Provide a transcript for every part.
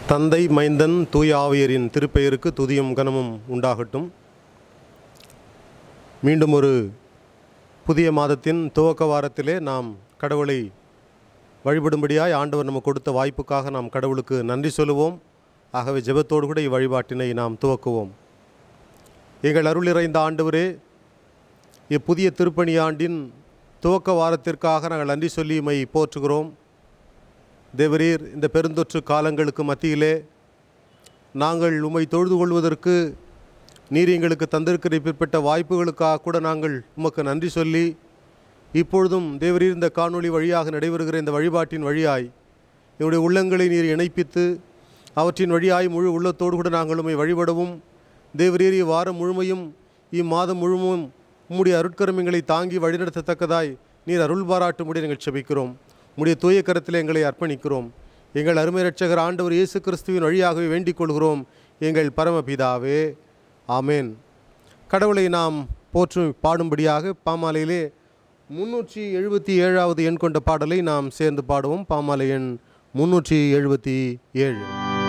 தந்தை மைந்தன் தூய ஆவியரின் திருப்பெயருக்கு துதியும் கனமும் உண்டாகட்டும் மீண்டும் ஒரு புதிய மாதத்தின் துவக்க வாரத்திலே நாம் கடவுளை வழிபடும்படியாய் ஆண்டவர் நமக்கு கொடுத்த வாய்ப்புக்காக நாம் கடவுளுக்கு நன்றி சொல்லுவோம் ஆகவே ஜெபத்தோடு கூட இவ்வழிபாட்டினை நாம் துவக்குவோம் எங்கள் அருள் இறைந்த ஆண்டவரே இப்புதிய திருப்பணி ஆண்டின் துவக்க வாரத்திற்காக நாங்கள் நன்றி சொல்லி மை போற்றுகிறோம் தேவரீர் இந்த பெருந்தொற்று காலங்களுக்கு மத்தியிலே நாங்கள் உம்மை தொழுது கொள்வதற்கு நீர் எங்களுக்கு தந்திருக்கிற இப்பேற்பட்ட வாய்ப்புகளுக்காக கூட நாங்கள் உமக்கு நன்றி சொல்லி இப்பொழுதும் தேவரீர் இந்த காணொளி வழியாக நடைபெறுகிற இந்த வழிபாட்டின் வழியாய் என்னுடைய உள்ளங்களை நீர் இணைப்பித்து அவற்றின் வழியாய் முழு உள்ளத்தோடு கூட நாங்கள் உம்மை வழிபடவும் தேவரீர் இவ்வாரம் முழுமையும் இம்மாதம் முழுவதும் உம்முடைய அருட்கரமங்களை தாங்கி வழிநடத்தத்தக்கதாய் நீர் அருள் பாராட்டும்படி நாங்கள் செபிக்கிறோம் உம்முடைய தூய கரத்தில் எங்களை அர்ப்பணிக்கிறோம் எங்கள் அருமை ரட்சகர் ஆண்டவர் இயேசு கிறிஸ்துவின் வழியாகவே வேண்டிக் கொள்கிறோம் எங்கள் பரமபிதாவே ஆமேன் கடவுளை நாம் போற்றும் பாடும்படியாக பாமாலையிலே முன்னூற்றி எழுபத்தி ஏழாவது எண் கொண்ட பாடலை நாம் சேர்ந்து பாடுவோம் பாமாலை எண் முன்னூற்றி எழுபத்தி ஏழு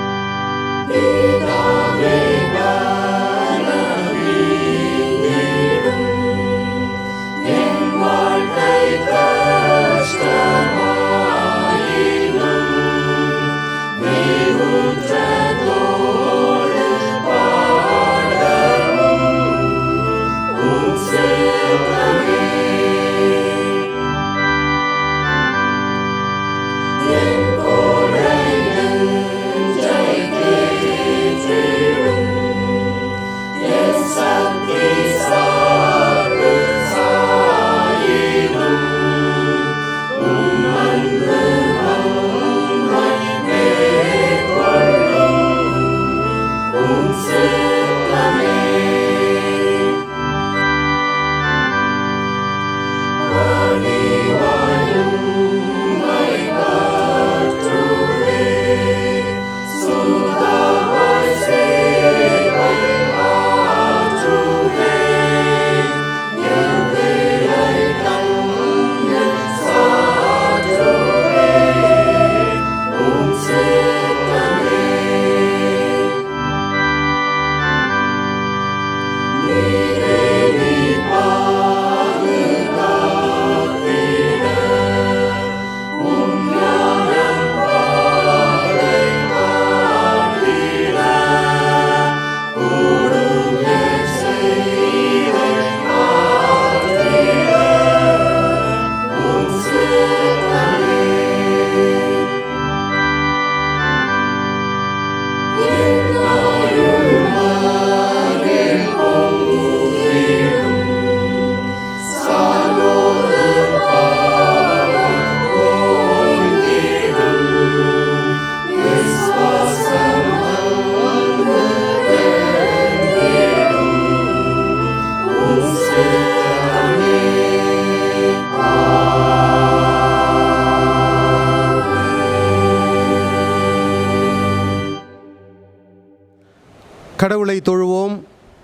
கடவுளை தொழுவோம்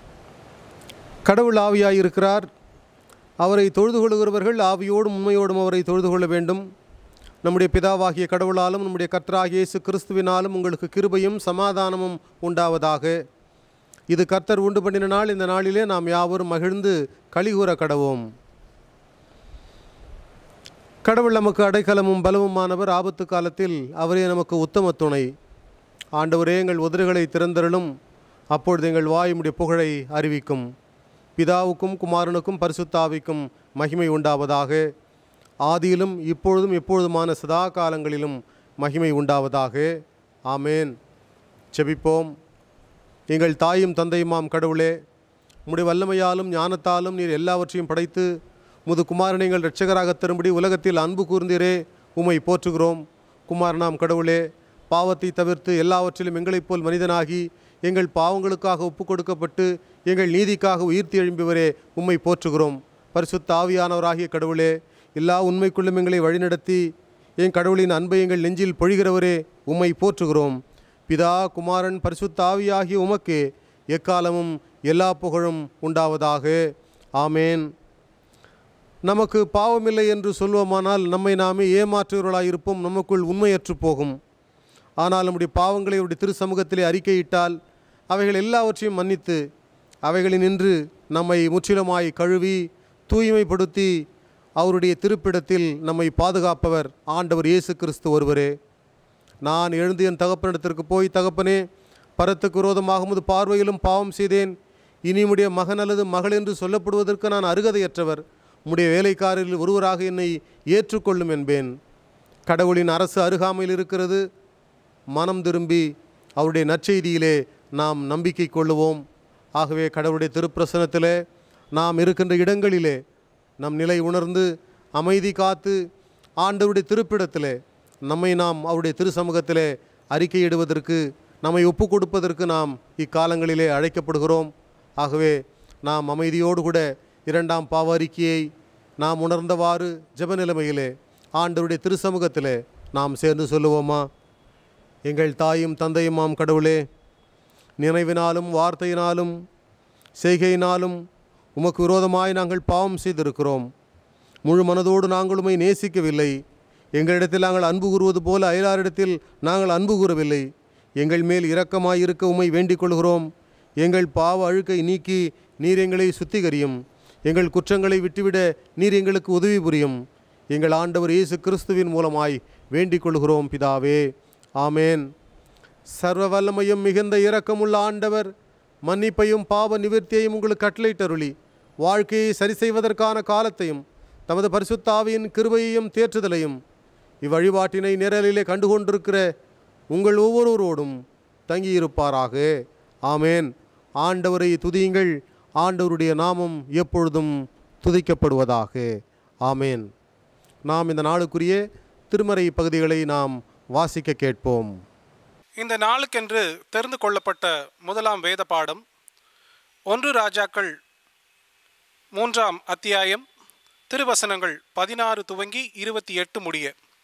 கடவுள் ஆவியாயிருக்கிறார் அவரை தொழுது கொள்கிறவர்கள் ஆவியோடும் உண்மையோடும் அவரை தொழுது கொள்ள வேண்டும் நம்முடைய பிதாவாகிய கடவுளாலும் நம்முடைய கர்த்தராகிய இயேசு கிறிஸ்துவினாலும் உங்களுக்கு கிருபையும் சமாதானமும் உண்டாவதாக இது கர்த்தர் உண்டு பண்ணின நாள் இந்த நாளிலே நாம் யாவரும் மகிழ்ந்து கலிகூற கடவோம் கடவுள் நமக்கு அடைக்கலமும் பலமுமானவர் ஆபத்து காலத்தில் அவரே நமக்கு உத்தம துணை ஆண்டவரே எங்கள் உதடுகளை திறந்தருளும் அப்பொழுது எங்கள் வாயுமுடைய புகழை அறிவிக்கும் பிதாவுக்கும் குமாரனுக்கும் பரிசுத்தாவிக்கும் மகிமை உண்டாவதாக ஆதியிலும் இப்பொழுதும் எப்பொழுதுமான சதா காலங்களிலும் மகிமை உண்டாவதாக ஆமேன் செபிப்போம் எங்கள் தாயும் தந்தையுமாம் கடவுளே உம்முடைய வல்லமையாலும் ஞானத்தாலும் நீர் எல்லாவற்றையும் படைத்து முது குமாரனை எங்கள் இரட்சகராக தரும்படி உலகத்தில் அன்பு கூர்ந்தீரே உம்மை போற்றுகிறோம் குமாரனாம் கடவுளே பாவத்தை தவிர்த்து எல்லாவற்றிலும் எங்களைப் போல் மனிதனாகி எங்கள் பாவங்களுக்காக ஒப்பு கொடுக்கப்பட்டு எங்கள் நீதிக்காக உயிர்த்தி எழும்பியவரே உம்மை போற்றுகிறோம் பரிசுத்த ஆவியானவராகிய கடவுளே எல்லா உண்மைக்குள்ளும் எங்களை வழிநடத்தி என் கடவுளின் அன்பை எங்கள் நெஞ்சில் பொழிகிறவரே உம்மை போற்றுகிறோம் பிதா குமாரன் பரிசுத்த ஆவியாகிய உமக்கே எக்காலமும் எல்லா புகழும் உண்டாவதாக ஆமேன் நமக்கு பாவமில்லை என்று சொல்வோமானால் நம்மை நாமே ஏமாற்றுகிறவர்களாயிருப்போம் நமக்குள் உண்மையற்று போகும் ஆனால் நம்முடைய பாவங்களை அவருடைய திரு சமூகத்திலே அறிக்கையிட்டால் அவைகள் எல்லாவற்றையும் மன்னித்து அவைகளில் நின்று நம்மை முற்றிலுமாய் கழுவி தூய்மைப்படுத்தி அவருடைய திருப்பிடத்தில் நம்மை பாதுகாப்பவர் ஆண்டவர் இயேசு கிறிஸ்து ஒருவரே நான் எழுந்து என் தகப்பனிடத்திற்கு போய் தகப்பனே பரத்துக்கு விரோதமாக உமது பார்வையிலும் பாவம் செய்தேன் இனி உம்முடைய மகன் அல்லது மகள் என்று சொல்லப்படுவதற்கு நான் அருகதையற்றவர் உம்முடைய வேலைக்காரரில் ஒருவராக என்னை ஏற்றுக்கொள்ளும் என்பேன் கடவுளின் அரசு அருகாமையில் இருக்கிறது மனம் திரும்பி அவருடைய நற்செய்தியிலே நாம் நம்பிக்கை கொள்ளுவோம் ஆகவே கடவுளுடைய திருப்பிரசனத்திலே நாம் இருக்கின்ற இடங்களிலே நம் நிலை உணர்ந்து அமைதி காத்து ஆண்டவருடைய திருப்பிடத்திலே நம்மை நாம் அவருடைய திரு சமூகத்திலே அறிக்கையிடுவதற்கு நம்மை ஒப்பு கொடுப்பதற்கு நாம் இக்காலங்களிலே அழைக்கப்படுகிறோம் ஆகவே நாம் அமைதியோடு கூட இரண்டாம் பாவ அறிக்கையை நாம் உணர்ந்தவாறு ஜெப நிலைமையிலே ஆண்டவருடைய திரு சமூகத்திலே நாம் சேர்ந்து சொல்லுவோமா எங்கள் தாயும் தந்தையுமாம் கடவுளே நினைவினாலும் வார்த்தையினாலும் செய்கையினாலும் உமக்கு விரோதமாய் நாங்கள் பாவம் செய்திருக்கிறோம் முழு மனதோடு நாங்கள் உம்மை நேசிக்கவில்லை எங்களிடத்தில் நாங்கள் அன்பு கூறுவது போல அயலாரிடத்தில் நாங்கள் அன்பு கூறவில்லை எங்கள் மேல் இரக்கமாய் இருக்க உம்மை வேண்டிக் கொள்கிறோம் எங்கள் பாவ அழுக்கை நீக்கி நீர் எங்களை சுத்திகரியும் எங்கள் குற்றங்களை விட்டுவிட நீர் எங்களுக்கு உதவி புரியும் எங்கள் ஆண்டவர் இயேசு கிறிஸ்துவின் மூலமாய் வேண்டிக் கொள்கிறோம் பிதாவே ஆமேன் சர்வ வல்லமையும் மிகுந்த இரக்கமுள்ள ஆண்டவர் மன்னிப்பையும் பாவ நிவர்த்தியையும் உங்களுக்கு கட்டளையிட்டருளி வாழ்க்கையை சரி செய்வதற்கான காலத்தையும் தமது பரிசுத்தாவியின் கிருபையையும் தேற்றுதலையும் இவ்வழிபாட்டினை நிரலிலே கண்டுகொண்டிருக்கிற உங்கள் ஒவ்வொருவரோடும் தங்கியிருப்பாராக ஆமேன் ஆண்டவரை துதியுங்கள் ஆண்டவருடைய நாமம் எப்பொழுதும் துதிக்கப்படுவதாக ஆமேன் நாம் இந்த நாளுக்குரிய திருமறை பகுதிகளை நாம் வாசிக்க கேட்போம் இந்த நாளுக்கென்று தெரிந்து கொள்ளப்பட்ட முதலாம் வேத பாடம் ஒன்று ராஜாக்கள் மூன்றாம் அத்தியாயம் திருவசனங்கள் பதினாறு துவங்கி இருபத்தி எட்டு முடிய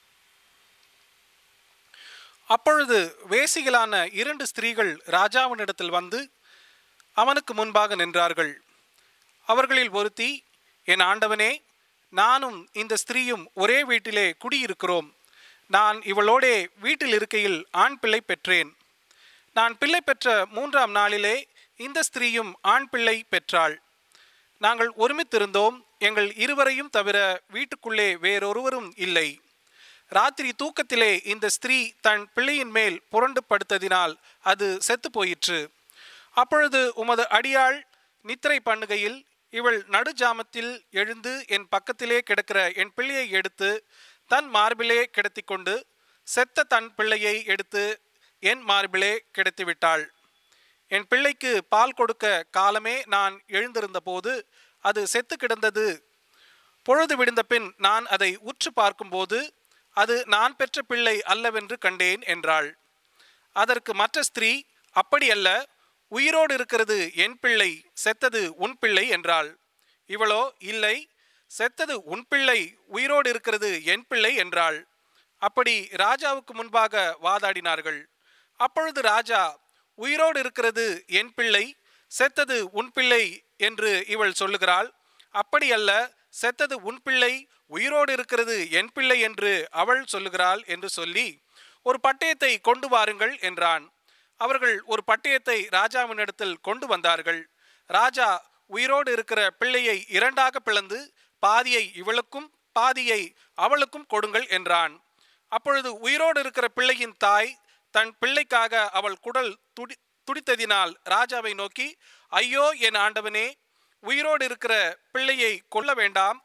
அப்பொழுது வேசிகளான இரண்டு ஸ்திரீகள் ராஜாவினிடத்தில் வந்து அவனுக்கு முன்பாக நின்றார்கள் அவர்களில் ஒருத்தி என் ஆண்டவனே நானும் இந்த ஸ்திரீயும் ஒரே வீட்டிலே குடியிருக்கிறோம் நான் இவளோடே வீட்டில் இருக்கையில் ஆண் பிள்ளை பெற்றேன் நான் பிள்ளை பெற்ற மூன்றாம் நாளிலே இந்த ஸ்திரீயும் ஆண் பிள்ளை பெற்றாள் நாங்கள் ஒருமித்திருந்தோம் எங்கள் இருவரையும் தவிர வீட்டுக்குள்ளே வேறொருவரும் இல்லை ராத்திரி தூக்கத்திலே இந்த ஸ்திரீ தன் பிள்ளையின் மேல் புரண்டு படுத்ததினால் அது செத்து போயிற்று அப்பொழுது உமது அடியாள் நித்திரை பண்ணுகையில் இவள் நடுஜாமத்தில் எழுந்து என் பக்கத்திலே கிடக்கிற என் பிள்ளையை எடுத்து தன் மார்பிலே கிடத்திக் கொண்டு செத்த தன் பிள்ளையை எடுத்து என் மார்பிலே கிடத்தி விட்டாள் என் பிள்ளைக்கு பால் கொடுக்க காலமே நான் எழுந்திருந்த போது அது செத்து கிடந்தது பொழுது விடிந்த பின் நான் அதை உற்று பார்க்கும்போது அது நான் பெற்ற பிள்ளை அல்லவென்று கண்டேன் என்றாள் அதற்கு மற்ற ஸ்திரீ அப்படியல்ல உயிரோடு இருக்கிறது என் பிள்ளை செத்தது உன் பிள்ளை என்றாள் இவளோ இல்லை செத்தது உன் பிள்ளை உயிரோடு இருக்கிறது என் பிள்ளை என்றாள் அப்படி ராஜாவுக்கு முன்பாக வாதாடினார்கள் அப்பொழுது ராஜா உயிரோடு இருக்கிறது என் பிள்ளை செத்தது உன் பிள்ளை என்று இவள் சொல்லுகிறாள் அப்படியல்ல செத்தது உன் பிள்ளை உயிரோடு இருக்கிறது என் பிள்ளை என்று அவள் சொல்லுகிறாள் என்று சொல்லி ஒரு பட்டயத்தை கொண்டு வாருங்கள் என்றான் அவர்கள் ஒரு பட்டயத்தை ராஜாவினிடத்தில் கொண்டு வந்தார்கள் ராஜா உயிரோடு இருக்கிற பிள்ளையை இரண்டாக பிளந்து பாதியை இவளுக்கும் பாதியை அவளுக்கும் கொடுங்கள் என்றான் அப்பொழுது உயிரோடு இருக்கிற பிள்ளையின் தாய் தன் பிள்ளைக்காக அவள் குடல் துடி துடித்ததினால் ராஜாவை நோக்கி ஐயோ என் ஆண்டவனே உயிரோடு இருக்கிற பிள்ளையை கொல்ல வேண்டாம்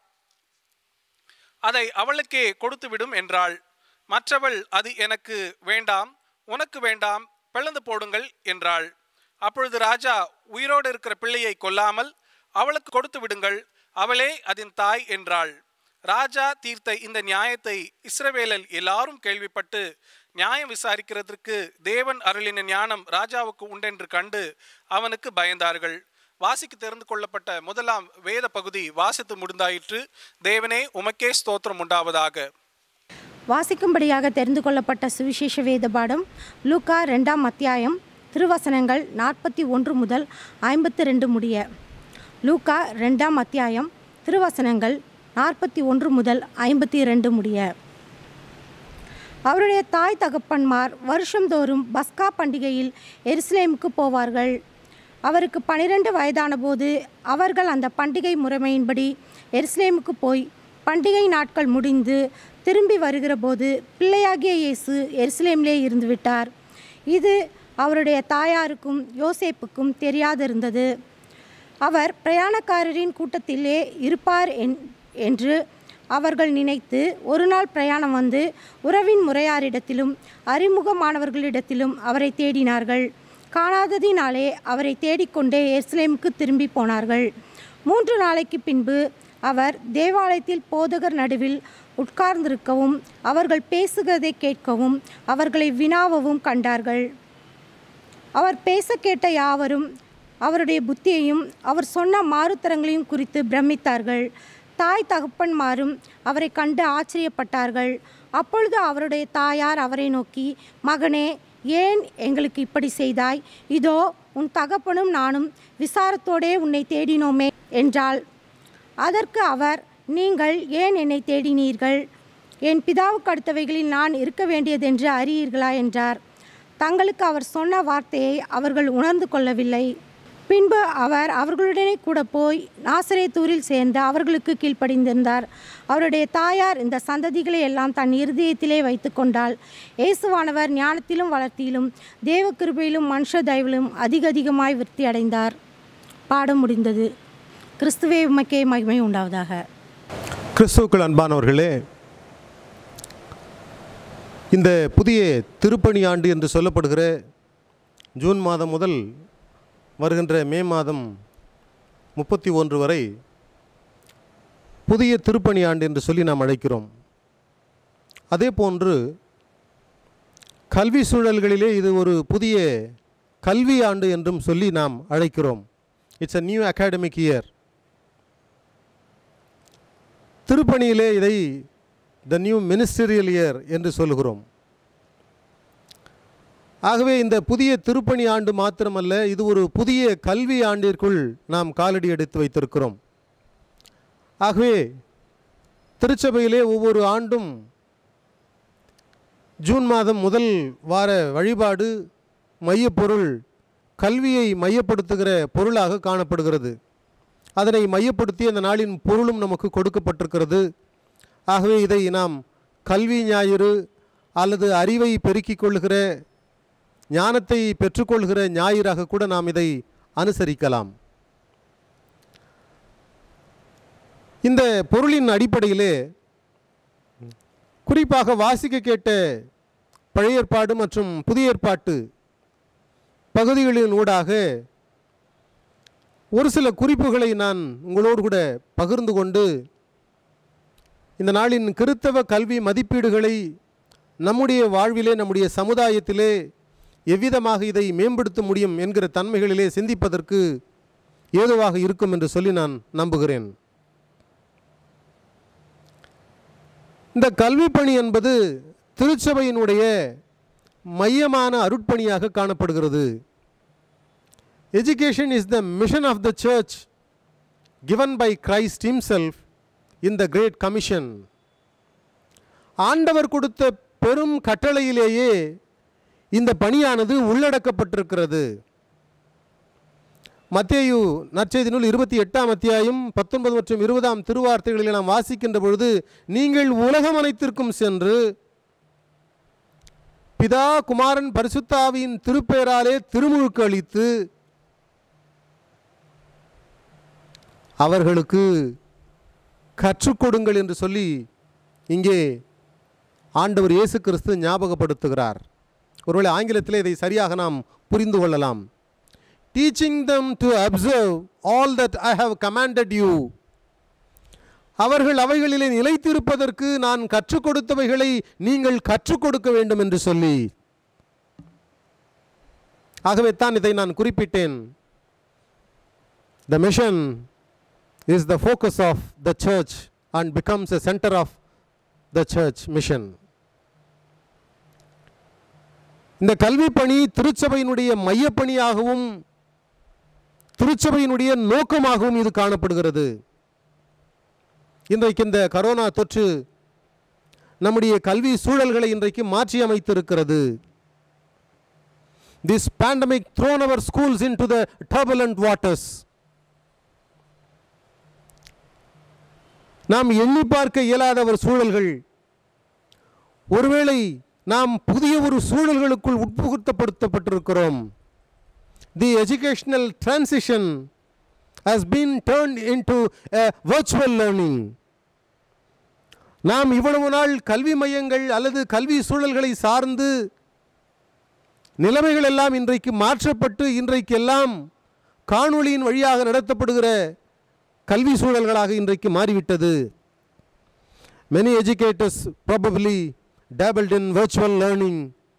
அதை அவளுக்கே கொடுத்துவிடும் என்றாள் மற்றவள் அது எனக்கு வேண்டாம் உனக்கு வேண்டாம் பிளந்து போடுங்கள் என்றாள் அப்பொழுது ராஜா உயிரோடு இருக்கிற பிள்ளையை கொல்லாமல் அவளுக்கு கொடுத்து விடுங்கள் அவளே அதன் தாய் என்றாள் ராஜா தீர்த்த இந்த நியாயத்தை இஸ்ரவேலல் எல்லாரும் கேள்விப்பட்டு நியாயம் விசாரிக்கிறதற்கு தேவன் அருளின ஞானம் ராஜாவுக்கு உண்டென்று கண்டு அவனுக்கு பயந்தார்கள் வாசிக்கு தெரிந்து கொள்ளப்பட்ட முதலாம் வேத பகுதி வாசித்து முடிந்தாயிற்று தேவனே உமக்கே ஸ்தோத்திரம் உண்டாவதாக வாசிக்கும்படியாக தெரிந்து கொள்ளப்பட்ட சுவிசேஷ வேத பாடம் லூக்கா ரெண்டாம் அத்தியாயம் திருவசனங்கள் நாற்பத்தி ஒன்று முதல் ஐம்பத்தி ரெண்டு முடிய லூக்கா ரெண்டாம் அத்தியாயம் திருவசனங்கள் நாற்பத்தி ஒன்று முதல் ஐம்பத்தி ரெண்டு முடிய அவருடைய தாய் தகப்பன்மார் வருஷந்தோறும் பஸ்கா பண்டிகையில் எருசலேமுக்கு போவார்கள் அவருக்கு பனிரெண்டு வயதான போது அவர்கள் அந்த பண்டிகை முறைமையின்படி எருசலேமுக்கு போய் பண்டிகை நாட்கள் முடிந்து திரும்பி வருகிற போது பிள்ளையாகிய இயேசு எருசலேமிலே இருந்து விட்டார் இது அவருடைய தாயாருக்கும் யோசேப்புக்கும் தெரியாதிருந்தது அவர் பிரயாணக்காரரின் கூட்டத்திலே இருப்பார் என்- என்று அவர்கள் நினைத்து ஒரு நாள் பிரயாணம் வந்து உறவின் முறையாரிடத்திலும் அறிமுகமானவர்களிடத்திலும் அவரை தேடினார்கள் காணாததினாலே அவரை தேடிக்கொண்டே எருசலேமுக்கு திரும்பி போனார்கள் மூன்று நாளைக்கு பின்பு அவர் தேவாலயத்தில் போதகர் நடுவில் உட்கார்ந்திருக்கவும் அவர்கள் பேசுகிறதை கேட்கவும் அவர்களை வினாவவும் கண்டார்கள் அவர் பேச கேட்ட யாவரும் அவருடைய புத்தியையும் அவர் சொன்ன மாறுத்தரங்களையும் குறித்து பிரமித்தார்கள் தாய் தகப்பன்மாரும் அவரை கண்டு ஆச்சரியப்பட்டார்கள் அப்பொழுது அவருடைய தாயார் அவரை நோக்கி மகனே ஏன் எங்களுக்கு இப்படி செய்தாய் இதோ உன் தகப்பனும் நானும் விசாரத்தோடே உன்னை தேடினோமே என்றாள் அதற்கு அவர் நீங்கள் ஏன் என்னை தேடினீர்கள் என் பிதாவுக்கு அடுத்தவைகளில் நான் இருக்க வேண்டியதென்று அறியீர்களா என்றார் தங்களுக்கு அவர் சொன்ன வார்த்தையை அவர்கள் உணர்ந்து கொள்ளவில்லை பின்பு அவர் அவர்களுடனே கூட போய் நாசரேத்தூரில் சேர்ந்து அவர்களுக்கு கீழ்ப்படிந்திருந்தார் அவருடைய தாயார் இந்த சந்ததிகளை எல்லாம் தன் இருதயத்திலே வைத்து கொண்டாள் இயேசுவானவர் ஞானத்திலும் வளர்த்தியிலும் தேவ கிருபையிலும் மனுஷ தயவிலும் அதிக அதிகமாய் விருத்தி அடைந்தார் பாடம் முடிந்தது கிறிஸ்துவே உமக்கே மகிமை உண்டாவதாக கிறிஸ்துவுக்கள் அன்பானவர்களே இந்த புதிய திருப்பணி ஆண்டு என்று சொல்லப்படுகிற ஜூன் மாதம் முதல் வருகின்ற மே மாதம் முப்பத்தி ஒன்று வரை புதிய திருப்பணி ஆண்டு என்று சொல்லி நாம் அழைக்கிறோம் அதே போன்று கல்வி சூழல்களிலே இது ஒரு புதிய கல்வி ஆண்டு என்றும் சொல்லி நாம் அழைக்கிறோம் it's a new academic year திருப்பணியிலே இதை த நியூ மினிஸ்டரியல் இயர் என்று சொல்கிறோம் ஆகவே இந்த புதிய திருப்பணி ஆண்டு மாத்திரமல்ல இது ஒரு புதிய கல்வி ஆண்டிற்குள் நாம் காலடி எடுத்து வைத்திருக்கிறோம் ஆகவே திருச்சபையிலே ஒவ்வொரு ஆண்டும் ஜூன் மாதம் முதல் வார வழிபாடு மையப்பொருள் கல்வியை மையப்படுத்துகிற பொருளாக காணப்படுகிறது அதனை மையப்படுத்தி அந்த நாளின் பொருளும் நமக்கு கொடுக்கப்பட்டிருக்கிறது ஆகவே இதை நாம் கல்வி ஞாயிறு அல்லது அறிவை பெருக்கிக் கொள்கிற ஞானத்தை பெற்றுக்கொள்கிற ஞாயிறாக கூட நாம் இதை அனுசரிக்கலாம் இந்த பொருளின் அடிப்படையிலே குறிப்பாக வாசிக்க கேட்ட பழைய ஏற்பாடு மற்றும் புதிய ஏற்பாட்டு பகுதிகளின் ஊடாக ஒரு சில குறிப்புகளை நான் உங்களோடு கூட பகிர்ந்து கொண்டு இந்த நாளின் கிறித்தவ கல்வி மதிப்பீடுகளை நம்முடைய வாழ்விலே நம்முடைய சமுதாயத்திலே எவ்விதமாக இதை மேம்படுத்த முடியும் என்கிற தன்மைகளிலே சிந்திப்பதற்கு ஏதுவாக இருக்கும் என்று சொல்லி நான் நம்புகிறேன் இந்த கல்வி பணி என்பது திருச்சபையினுடைய மையமான அருட்பணியாக காணப்படுகிறது education is the mission of the church given by Christ himself in the great commission ஆண்டவர் கொடுத்த பெரும் கட்டளையிலேயே இந்த பணியானது உள்ளடக்கப்பட்டிருக்கிறது மத்தேயு நற்செய்தி நூல் இருபத்தி எட்டாம் அத்தியாயம் பத்தொன்பது மற்றும் இருபதாம் திருவார்த்தைகளில் நாம் வாசிக்கின்ற பொழுது நீங்கள் உலகம் அனைத்திற்கும் சென்று பிதா குமாரன் பரிசுத்தாவின் திருப்பேராலே திருமுழுக்கு அளித்து அவர்களுக்கு கற்றுக் கொடுங்கள் என்று சொல்லி இங்கே ஆண்டவர் இயேசு கிறிஸ்து ஞாபகப்படுத்துகிறார் ஒருவேளை ஆங்கிலத்தில் இதை சரியாக நாம் புரிந்து கொள்ளலாம் teaching them to observe all that I have commanded you அவர்கள் அவைகளிலே நிலைத்திருப்பதற்கு நான் கற்றுக் கொடுத்தவைகளை நீங்கள் கற்றுக் கொடுக்க வேண்டும் என்று சொல்லி ஆகவே தான் இதை நான் குறிப்பிட்டேன் the mission is the focus of the church and becomes a center of the church mission. இந்த கல்வி பணி திருச்சபையினுடைய மையப்பணியாகவும் திருச்சபையினுடைய நோக்கமாகவும் இது காணப்படுகிறது இன்றைக்கு இந்த கரோனா தொற்று நம்முடைய கல்வி சூழல்களை இன்றைக்கு மாற்றி அமைத்திருக்கிறது this pandemic thrown our schools into the turbulent waters நாம் எண்ணி பார்க்க இயலாத ஒரு சூழல்கள் ஒருவேளை நாம் புதிய ஒரு சூழல்களுக்குள் உட்புகுத்தப்படுத்தப்பட்டிருக்கிறோம் the educational transition has been turned into a virtual learning நாம் இவ்வளவு நாள் கல்வி மையங்கள் அல்லது கல்வி சூழல்களை சார்ந்து நிலைமைகள் எல்லாம் இன்றைக்கு மாற்றப்பட்டு இன்றைக்கு எல்லாம் காணொளியின் வழியாக நடத்தப்படுகிற கல்வி சூழல்களாக இன்றைக்கு மாறிவிட்டது many educators probably dabbled in virtual learning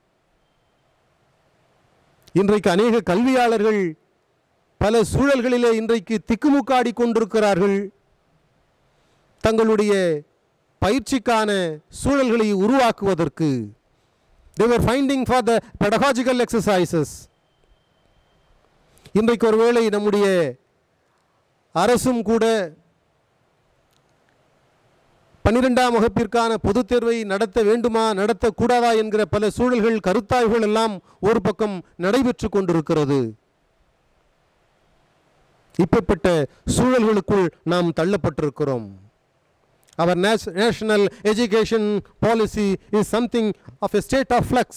இன்றைக்கு அநேக கல்வியாளர்கள் பல சூழல்களிலே இன்றைக்கு திக்குமுக்காடி கொண்டிருக்கிறார்கள் தங்களுடைய பயிற்சிக்கான சூழல்களை உருவாக்குவதற்கு they were finding for the pedagogical exercises இன்றைக்கு ஒருவேளை நம்முடைய அரசும் கூட பன்னிரெண்டாம் வகுப்பிற்கான பொதுத் தேர்வை நடத்த வேண்டுமா நடத்தக்கூடாதா என்கிற பல சூழல்கள் கருத்தாய்வுகள் எல்லாம் ஒரு பக்கம் நடைபெற்று கொண்டிருக்கிறது இப்படிப்பட்ட சூழல்களுக்குள் நாம் தள்ளப்பட்டிருக்கிறோம் our nas- national education policy is something of a state of flux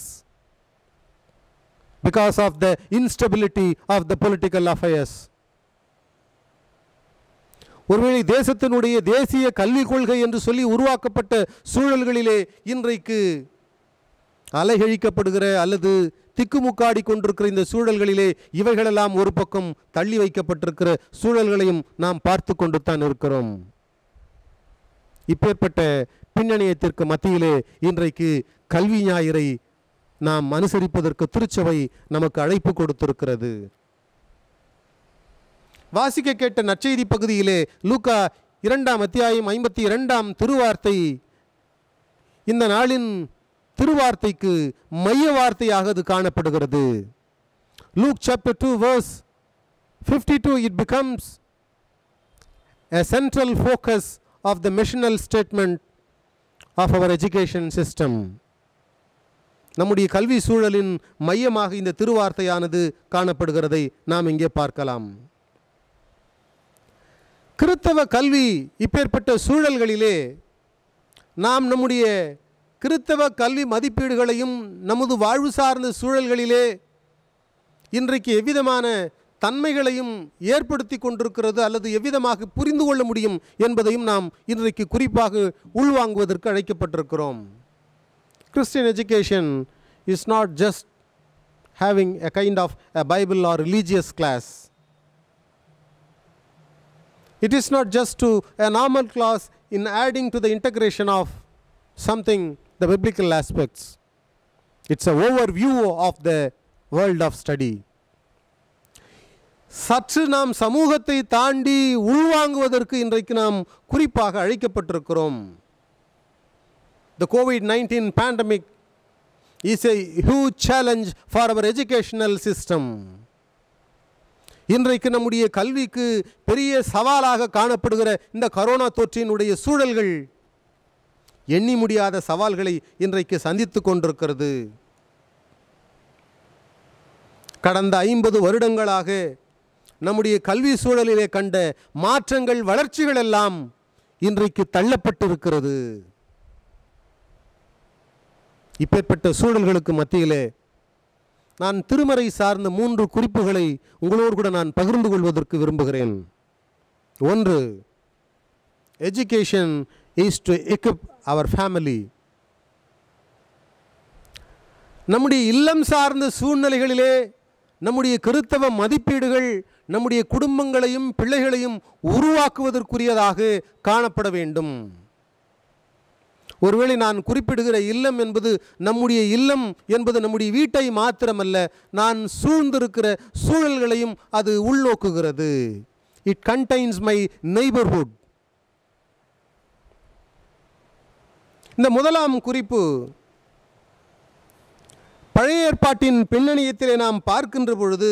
because of the instability of the political affairs ஒருவேளை தேசத்தினுடைய தேசிய கல்விக் கொள்கை என்று சொல்லி உருவாக்கப்பட்ட சூழல்களிலே இன்றைக்கு அலைகழிக்கப்படுகிற அல்லது திக்குமுக்காடி கொண்டிருக்கிற இந்த சூழல்களிலே இவைகளெல்லாம் ஒரு பக்கம் தள்ளி வைக்கப்பட்டிருக்கிற சூழல்களையும் நாம் பார்த்து கொண்டு தான் இருக்கிறோம் இப்பேற்பட்ட பின்னணியத்திற்கு மத்தியிலே இன்றைக்கு கல்வி ஞாயிறை நாம் அனுசரிப்பதற்கு திருச்சபை நமக்கு அழைப்பு கொடுத்திருக்கிறது வாசிக்க கேட்ட நற்செய்தி பகுதியிலே லூக்கா இரண்டாம் அத்தியாயம் ஐம்பத்தி இரண்டாம் திருவார்த்தை இந்த நாளின் திருவார்த்தைக்கு மைய வார்த்தையாக அது காணப்படுகிறது Luke chapter two verse fifty two it becomes a central focus of the missional statement of our education system நம்முடைய கல்வி சூழலின் மையமாக இந்த திருவார்த்தையானது காணப்படுகிறதை நாம் இங்கே பார்க்கலாம் கிறித்தவ கல்வி இப்பேற்பட்ட சூழல்களிலே நாம் நம்முடைய கிறித்தவ கல்வி மதிப்பீடுகளையும் நமது வாழ்வு சார்ந்த சூழல்களிலே இன்றைக்கு எவ்விதமான தன்மைகளையும் ஏற்படுத்தி கொண்டிருக்கிறது அல்லது எவ்விதமாக புரிந்து கொள்ள முடியும் என்பதையும் நாம் இன்றைக்கு குறிப்பாக உள்வாங்குவதற்கு அழைக்கப்பட்டிருக்கிறோம் Christian education is not just having a kind of a Bible or religious class It is not just to a normal class in adding to the integration of something, the biblical aspects. It's an overview of the world of study. சற்று நாம் சமூகத்தை தாண்டி உள்வாங்குவதற்கு இன்றைக்கு நாம் குறிப்பாக அழைக்கப்பட்டிருக்கிறோம் The COVID-19 pandemic is a huge challenge for our educational system. இன்றைக்கு நம்முடைய கல்விக்கு பெரிய சவாலாக காணப்படுகிற இந்த கரோனா தொற்றினுடைய சூழல்கள் எண்ணி முடியாத சவால்களை இன்றைக்கு சந்தித்து கொண்டிருக்கிறது கடந்த ஐம்பது வருடங்களாக நம்முடைய கல்வி சூழலிலே கண்ட மாற்றங்கள் வளர்ச்சிகள் எல்லாம் இன்றைக்கு தள்ளப்பட்டிருக்கிறது இப்பேற்பட்ட சூழல்களுக்கு மத்தியிலே நான் திருமறை சார்ந்த மூன்று குறிப்புகளை உங்களோடு கூட நான் பகிர்ந்து கொள்வதற்கு விரும்புகிறேன் ஒன்று education is to equip our family நம்முடைய இல்லம் சார்ந்த சூழ்நிலைகளிலே நம்முடைய கிறித்தவ மதிப்பீடுகள் நம்முடைய குடும்பங்களையும் பிள்ளைகளையும் உருவாக்குவதற்குரியதாக காணப்பட வேண்டும் ஒருவேளை நான் குறிப்பிடுகிற இல்லம் என்பது நம்முடைய இல்லம் என்பது நம்முடைய வீட்டை மாத்திரமல்ல நான் சூழ்ந்திருக்கிற சூழல்களையும் அது உள்நோக்குகிறது இட் கண்டைன்ஸ் மை நெய்பர்ஹுட் இந்த முதலாம் குறிப்பு பழைய ஏற்பாட்டின் பின்னணியத்திலே நாம் பார்க்கின்ற பொழுது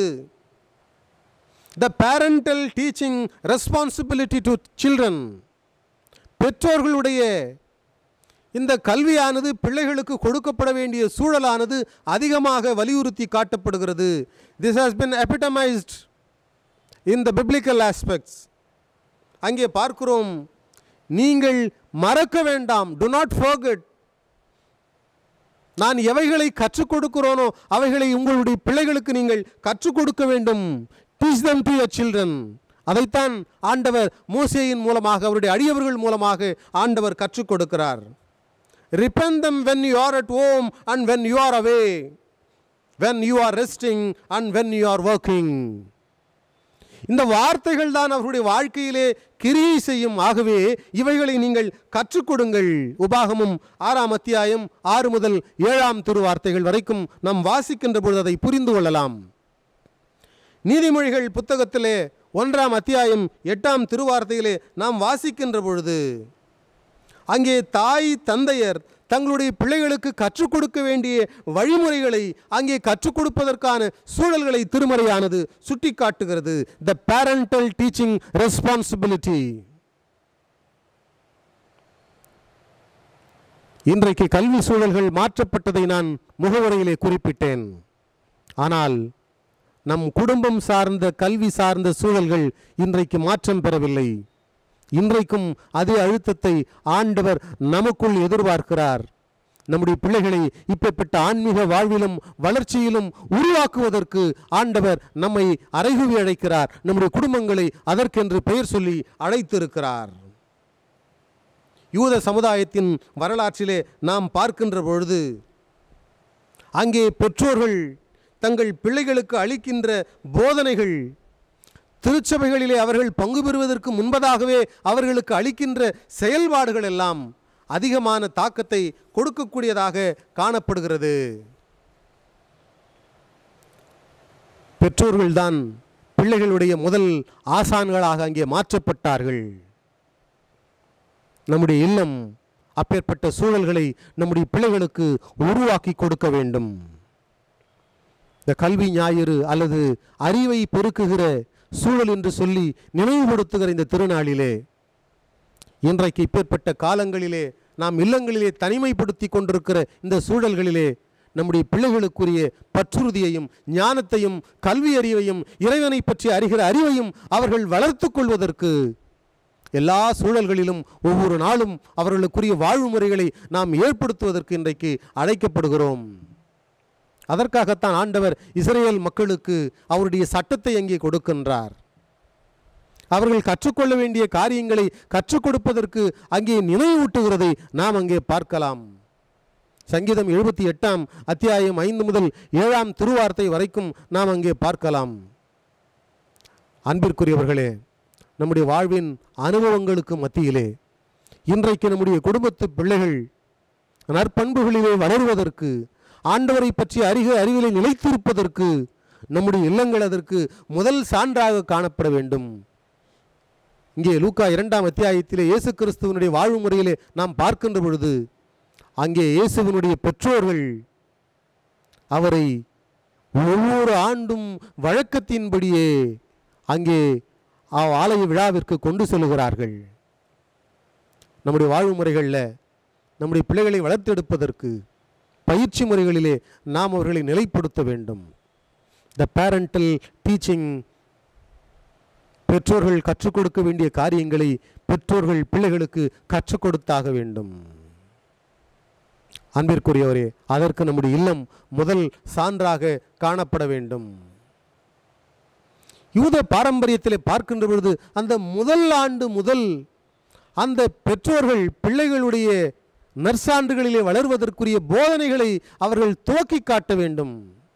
the parental teaching responsibility to children பெற்றோர்களுடைய இந்த கல்வியானது பிள்ளைகளுக்கு கொடுக்கப்பட வேண்டிய சூழலானது அதிகமாக வலியுறுத்தி காட்டப்படுகிறது this has been epitomized in the biblical aspects அங்கே பார்க்கிறோம் நீங்கள் மறக்க வேண்டாம் டு நாட் forget நான் எவைகளை கற்றுக் கொடுக்கிறோனோ அவைகளை உங்களுடைய பிள்ளைகளுக்கு நீங்கள் கற்றுக் கொடுக்க வேண்டும் teach them to your children அதைத்தான் ஆண்டவர் மோசேயின் மூலமாக அவருடைய அடியவர்கள் மூலமாக ஆண்டவர் கற்றுக் கொடுக்கிறார் repent them when you are at home and when you are away when you are resting and when you are working இந்த வார்த்தைகள் தான் அவர்களுடைய வாழ்க்கையிலே கிரியை செய்யும் ஆகவே இவைகளை நீங்கள் கற்றுக் கொடுங்கள் உபாகமும் ஆறாம் அத்தியாயம் ஆறு முதல் ஏழாம் திருவார்த்தைகள் வரைக்கும் நாம் வாசிக்கின்ற பொழுது அதை புரிந்து கொள்ளலாம் நீதிமொழிகள் புத்தகத்திலே ஒன்றாம் அத்தியாயம் எட்டாம் திருவார்த்தையிலே நாம் வாசிக்கின்ற பொழுது அங்கே தாய் தந்தையர் தங்களுடைய பிள்ளைகளுக்கு கற்றுக் கொடுக்க வேண்டிய வழிமுறைகளை அங்கே கற்றுக் கொடுப்பதற்கான சூழல்களை திருமறையானது சுட்டிக்காட்டுகிறது த பேரண்டல் டீச்சிங் ரெஸ்பான்சிபிலிட்டி இன்றைக்கு கல்வி சூழல்கள் மாற்றப்பட்டதை நான் முகவுரையிலே குறிப்பிட்டேன் ஆனால் நம் குடும்பம் சார்ந்த கல்வி சார்ந்த சூழல்கள் இன்றைக்கு மாற்றம் பெறவில்லை இன்றைக்கும் அதே அழுத்தத்தை ஆண்டவர் நமக்குள் எதிர்பார்க்கிறார் நம்முடைய பிள்ளைகளை இப்பேற்பட்ட ஆன்மீக வாழ்விலும் வளர்ச்சியிலும் உருவாக்குவதற்கு ஆண்டவர் நம்மை அறைகுவி அழைக்கிறார் நம்முடைய குடும்பங்களை அதற்கென்று பெயர் சொல்லி அழைத்திருக்கிறார் யூத சமுதாயத்தின் வரலாற்றிலே நாம் பார்க்கின்ற பொழுது அங்கே பெற்றோர்கள் தங்கள் பிள்ளைகளுக்கு அளிக்கின்ற போதனைகள் திருச்சபைகளிலே அவர்கள் பங்கு பெறுவதற்கு முன்பதாகவே அவர்களுக்கு அளிக்கின்ற செயல்பாடுகள் எல்லாம் அதிகமான தாக்கத்தை கொடுக்கக்கூடியதாக காணப்படுகிறது பெற்றோர்கள்தான் பிள்ளைகளுடைய முதல் ஆசான்களாக அங்கே மாற்றப்பட்டார்கள் நம்முடைய இல்லம் அப்பேற்பட்ட சூழல்களை நம்முடைய பிள்ளைகளுக்கு உருவாக்கி கொடுக்க வேண்டும் இந்த கல்வி ஞாயிறு அல்லது அறிவை பெருக்குகிற சூழல் என்று சொல்லி நினைவுபடுத்துகிற இந்த திருநாளிலே இன்றைக்கு இப்பேற்பட்ட காலங்களிலே நாம் இல்லங்களிலே தனிமைப்படுத்தி கொண்டிருக்கிற இந்த சூழல்களிலே நம்முடைய பிள்ளைகளுக்குரிய பற்றுறுதியையும் ஞானத்தையும் கல்வி அறிவையும் இறைவனை பற்றி அறிகிற அறிவையும் அவர்கள் வளர்த்து கொள்வதற்கு எல்லா சூழல்களிலும் ஒவ்வொரு நாளும் அவர்களுக்குரிய வாழ்வு முறைகளை நாம் ஏற்படுத்துவதற்கு இன்றைக்கு அழைக்கப்படுகிறோம் அதற்காகத்தான் ஆண்டவர் இஸ்ரேல் மக்களுக்கு அவருடைய சட்டத்தை அங்கே கொடுக்கின்றார் அவர்கள் கற்றுக்கொள்ள வேண்டிய காரியங்களை கற்றுக் கொடுப்பதற்கு அங்கே நினைவூட்டுகிறதை நாம் அங்கே பார்க்கலாம் சங்கீதம் எழுபத்தி எட்டாம் அத்தியாயம் ஐந்து முதல் ஏழாம் திருவார்த்தை வரைக்கும் நாம் அங்கே பார்க்கலாம் அன்பிற்குரியவர்களே நம்முடைய வாழ்வின் அனுபவங்களுக்கு மத்தியிலே இன்றைக்கு நம்முடைய குடும்பத்து பிள்ளைகள் நற்பண்புகளிலே வளருவதற்கு ஆண்டவரை பற்றி அறிக அறிவிலை நிலைத்திருப்பதற்கு நம்முடைய இல்லங்கள் அதற்கு முதல் சான்றாக காணப்பட வேண்டும் இங்கே லூக்கா இரண்டாம் அத்தியாயத்திலே இயேசு கிறிஸ்துவனுடைய வாழ்வு முறையிலே நாம் பார்க்கின்ற பொழுது அங்கே இயேசுவினுடைய பெற்றோர்கள் அவரை ஒவ்வொரு ஆண்டும் வழக்கத்தின்படியே அங்கே ஆ- ஆலய விழாவிற்கு கொண்டு செல்கிறார்கள் நம்முடைய வாழ்வு முறைகளில் நம்முடைய பிள்ளைகளை வளர்த்தெடுப்பதற்கு பயிற்சி முறைகளிலே நாம் அவர்களை நிலைப்படுத்த வேண்டும் த பேரண்டல் டீச்சிங் பெற்றோர்கள் கற்றுக் கொடுக்க வேண்டிய காரியங்களை பெற்றோர்கள் பிள்ளைகளுக்கு கற்றுக் கொடுத்தாக வேண்டும் அன்பிற்குரியவரே அதற்கு நம்முடைய இல்லம் முதல் சான்றாக காணப்பட வேண்டும் யூத பாரம்பரியத்திலே பார்க்கின்ற பொழுது அந்த முதல் ஆண்டு முதல் அந்த பெற்றோர்கள் பிள்ளைகளுடைய நற்சான்றுகளிலே வளர்வதற்குரிய போதனைகளை அவர்கள் துவக்கி காட்ட வேண்டும்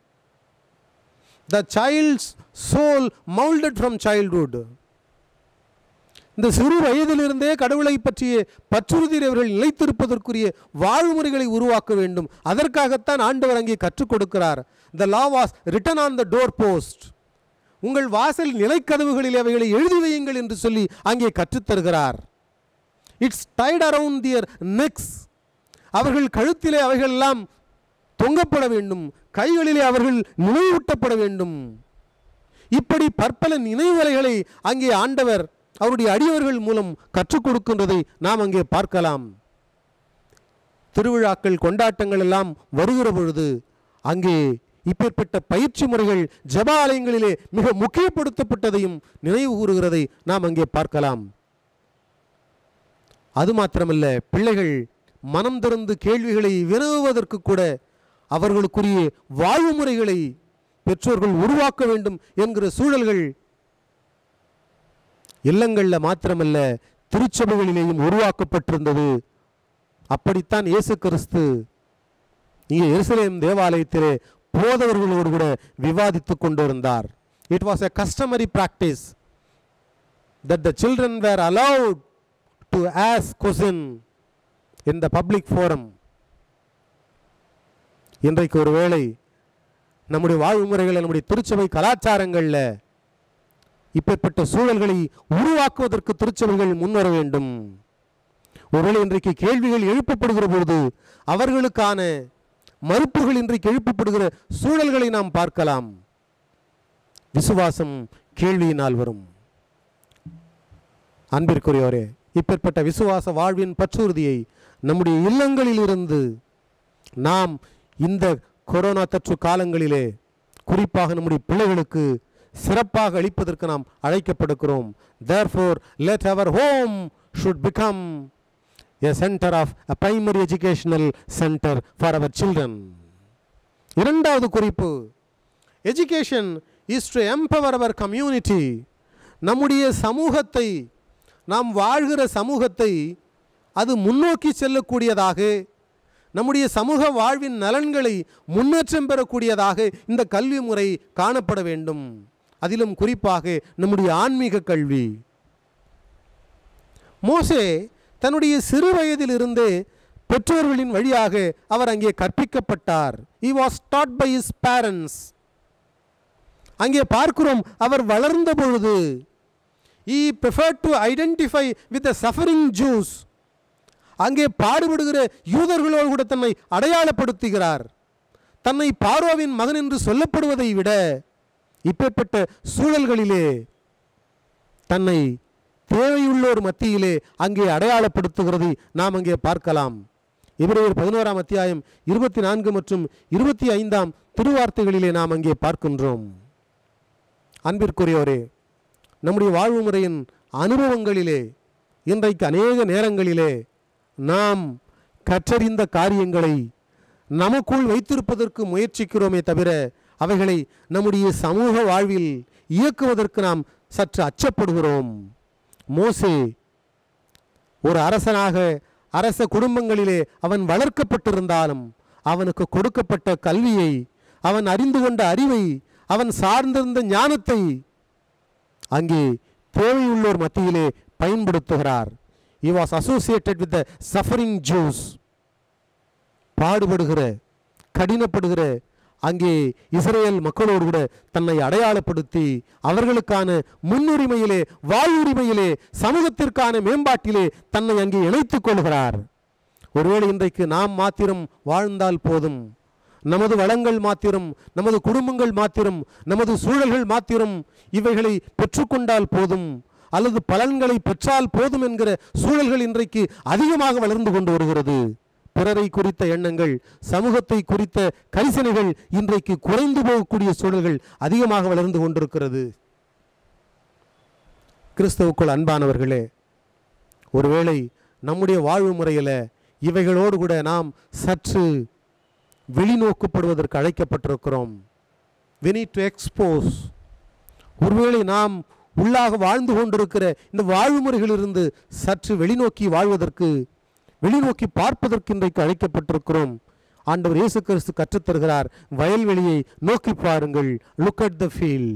the child's soul moulded from childhood இந்த சிறு வயதிலிருந்தே கடவுளை பற்றிய பற்றுறுதியில் அவர்கள் நிலைத்திருப்பதற்குரிய வாழ்முறைகளை உருவாக்க வேண்டும் அதற்காகத்தான் ஆண்டவர் அங்கே கற்றுக் கொடுக்கிறார் the law was written on the door post உங்கள் வாசல் நிலைக்கதவுகளில் அவைகளை எழுதி வையுங்கள் என்று சொல்லி அங்கே கற்றுத்தருகிறார் it's tied around their necks அவர்கள் கழுத்திலே அவைகள் எல்லாம் தொங்கப்பட வேண்டும் கைகளிலே அவர்கள் நினைவூட்டப்பட வேண்டும் இப்படி பற்பல நினைவலைகளை அங்கே ஆண்டவர் அவருடைய அடியவர்கள் மூலம் கற்றுக் கொடுக்கின்றதை நாம் அங்கே பார்க்கலாம் திருவிழாக்கள் கொண்டாட்டங்கள் எல்லாம் வருகிற பொழுது அங்கே இப்பேற்பட்ட பயிற்சி முறைகள் ஜெப ஆலயங்களிலே மிக முக்கியப்படுத்தப்பட்டதையும் நினைவு கூறுகிறதை நாம் அங்கே பார்க்கலாம் அது மாத்திரமல்ல பிள்ளைகள் மனம் திறந்து கேள்விகளை வினவுவதற்கு கூட அவர்களுக்குரிய வாழ்வு முறைகளை பெற்றோர்கள் உருவாக்க வேண்டும் என்கிற சூழல்கள் இல்லங்களில் மாத்திரமல்ல திருச்சபைகளிலேயும் உருவாக்கப்பட்டிருந்தது அப்படித்தான் இயேசு கிறிஸ்து இங்கே எருசலேம் தேவாலயத்திலே போதவர்களோடு கூட விவாதித்துக் கொண்டிருந்தார் it was a customary practice that the children were allowed to ask question in the public forum இன்றைக்கு ஒருவேளை நம்முடைய வாழ்வு முறைகள் நம்முடைய திருச்சபை கலாச்சாரங்களில் இப்பேற்பட்ட சூழல்களை உருவாக்குவதற்கு திருச்சபைகள் முன்வர வேண்டும் ஒருவேளை இன்றைக்கு கேள்விகள் எழுப்பப்படுகிற பொழுது அவர்களுக்கான மறுப்புகள் இன்றைக்கு எழுப்பப்படுகிற சூழல்களை நாம் பார்க்கலாம் விசுவாசம் கேள்வியினால் வரும் அன்பிற்குரியவரே இப்பேற்பட்ட விசுவாச வாழ்வின் பற்றுறுதியை நம்முடைய இல்லங்களிலிருந்து நாம் இந்த கொரோனா தொற்று காலங்களிலே குறிப்பாக நம்முடைய பிள்ளைகளுக்கு சிறப்பாக அளிப்பதற்கு நாம் அழைக்கப்படுகிறோம் therefore let our home should become a centre of a primary educational centre for our children இரண்டாவது குறிப்பு education is to empower our community நம்முடைய சமூகத்தை நாம் வாழ்கிற சமூகத்தை அது முன்னோக்கி செல்லக்கூடியதாக நம்முடைய சமூக வாழ்வின் நலன்களை முன்னேற்றம் பெறக்கூடியதாக இந்த கல்வி முறை காணப்பட வேண்டும் அதிலும் குறிப்பாக நம்முடைய ஆன்மீக கல்வி மோசே தன்னுடைய சிறு வயதிலிருந்தே பெற்றோர்களின் வழியாக அவர் அங்கே கற்பிக்கப்பட்டார் he was taught by his parents அங்கே பார்க்கிறோம் அவர் வளர்ந்த பொழுது he preferred to identify with the suffering Jews அங்கே பாடுபடுகிற யூதர்களோடு கூட தன்னை அடையாளப்படுத்துகிறார் தன்னை பார்வோவின் மகன் என்று சொல்லப்படுவதை விட இப்பேற்பட்ட சூழல்களிலே தன்னை தேவையுள்ளோர் மத்தியிலே அங்கே அடையாளப்படுத்துகிறதை நாம் அங்கே பார்க்கலாம் இவரையர் பதினோராம் அத்தியாயம் இருபத்தி நான்கு மற்றும் இருபத்தி ஐந்தாம் திருவார்த்தைகளிலே நாம் அங்கே பார்க்கின்றோம் அன்பிற்குரியவரே நம்முடைய வாழ்வு முறையின் அனுபவங்களிலே இன்றைக்கு அநேக நேரங்களிலே நாம் கற்றறிந்த காரியங்களை நமக்குள் வைத்திருப்பதற்கு முயற்சிக்கிறோமே தவிர அவைகளை நம்முடைய சமூக வாழ்வில் இயக்குவதற்கு நாம் சற்று அச்சப்படுகிறோம் மோசே ஒரு அரசனாக அரச குடும்பங்களிலே அவன் வளர்க்கப்பட்டிருந்தாலும் அவனுக்கு கொடுக்கப்பட்ட கல்வியை அவன் அறிந்து கொண்ட அறிவை அவன் சார்ந்திருந்த ஞானத்தை அங்கே தேவையுள்ளோர் மத்தியிலே பயன்படுத்துகிறார் he was associated with the suffering Jews பாடுபடுகிற கடினப்படுகிற அங்கே இஸ்ரேல் மக்களோடு கூட தன்னை அடையாளப்படுத்தி அவர்களுக்கான முன்னுரிமையிலே வாழ்வுரிமையிலே சமூகத்திற்கான மேம்பாட்டிலே தன்னை அங்கே இணைத்துக் கொள்கிறார் ஒருவேளை இன்றைக்கு நாம் மாத்திரம் வாழ்ந்தால் போதும் நமது வளங்கள் மாத்திரம் நமது குடும்பங்கள் மாத்திரம் நமது சூழல்கள் மாத்திரம் இவைகளை பெற்றுக்கொண்டால் போதும் அல்லது பலன்களை பெற்றால் போதும் என்கிற சூழல்கள் இன்றைக்கு அதிகமாக வளர்ந்து கொண்டு வருகிறது பிறரை குறித்த எண்ணங்கள் சமூகத்தை குறித்த கரிசனைகள் இன்றைக்கு குறைந்து போகக்கூடிய சூழல்கள் அதிகமாக வளர்ந்து கொண்டிருக்கிறது கிறிஸ்தவுக்குள் அன்பானவர்களே ஒருவேளை நம்முடைய வாழ்வு முறையில் இவைகளோடு கூட நாம் சற்று வெளிநோக்கப்படுவதற்கு அழைக்கப்பட்டிருக்கிறோம் we need to expose ஒருவேளை நாம் உள்ளாக வாழ்ந்து கொண்டிருக்கிற இந்த வாழ்வு முறைகளிலிருந்து சற்று வெளிநோக்கி வாழ்வதற்கு வெளிநோக்கி பார்ப்பதற்கு இன்றைக்கு அழைக்கப்பட்டிருக்கிறோம் ஆண்டவர் இயேசு கிறிஸ்து கற்றுத்தருகிறார் வயல்வெளியை நோக்கி பாருங்கள் look at the field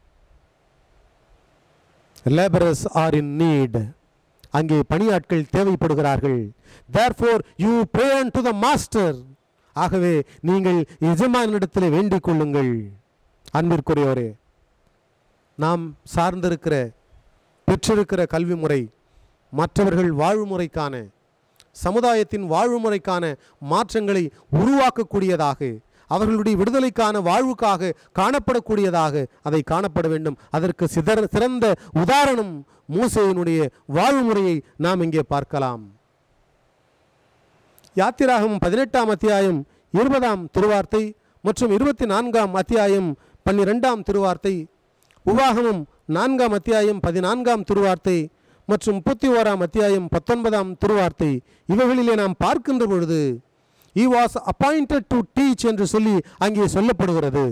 labourers are in need அங்கே பணியாட்கள் தேவைப்படுகிறார்கள் therefore you pray to the master ஆகவே நீங்கள் எஜமானிடத்தில் வேண்டிக் கொள்ளுங்கள் அன்பிற்குரியவரே நாம் சார்ந்திருக்கிற பெற்றிருக்கிற கல்வி முறை மற்றவர்கள் வாழ்வு முறைக்கான சமுதாயத்தின் வாழ்வு முறைக்கான மாற்றங்களை உருவாக்கக்கூடியதாக அவர்களுடைய விடுதலைக்கான வாழ்வுக்காக காணப்படக்கூடியதாக அதை காணப்பட வேண்டும் அதற்கு சிதற சிறந்த உதாரணம் மூசையினுடைய வாழ்வு முறையை நாம் இங்கே பார்க்கலாம் யாத்திராகம் பதினெட்டாம் அத்தியாயம் இருபதாம் திருவார்த்தை மற்றும் இருபத்தி நான்காம் அத்தியாயம் பன்னிரெண்டாம் திருவார்த்தை உபாகமம் நான்காம் அத்தியாயம் பதினான்காம் திருவார்த்தை மற்றும் முப்பத்தி ஓராம் அத்தியாயம் பத்தொன்பதாம் திருவார்த்தை இவைகளிலே நாம் பார்க்கின்ற பொழுது he was appointed to teach என்று சொல்லி அங்கே சொல்லப்படுகிறது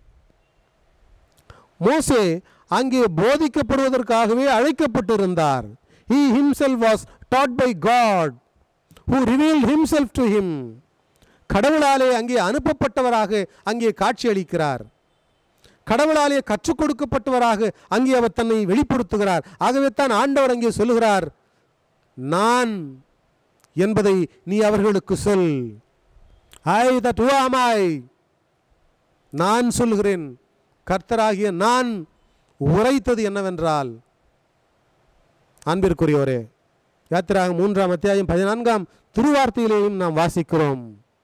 மோசே அங்கே போதிக்கப்படுவதற்காகவே அழைக்கப்பட்டிருந்தார் he himself was taught by god who revealed himself to him கடவுளாலே அங்கே அனுப்பப்பட்டவராக அங்கே காட்சியளிக்கிறார் கடவுளாலே கற்றுக் கொடுக்கப்பட்டவராக அங்கே அவர் தன்னை வெளிப்படுத்துகிறார் ஆகவே தான் ஆண்டவர் அங்கே சொல்லுகிறார் நான் என்பதை நீ அவர்களுக்கு சொல் I that who am I நான் சொல்லுகிறேன் கர்த்தராகிய நான் உரைத்தது என்னவென்றால் அன்பிற்குரியவரே யாத்திராக மூன்றாம் அத்தியாயம் பதினான்காம் திருவார்த்தையிலேயும் நாம் வாசிக்கிறோம்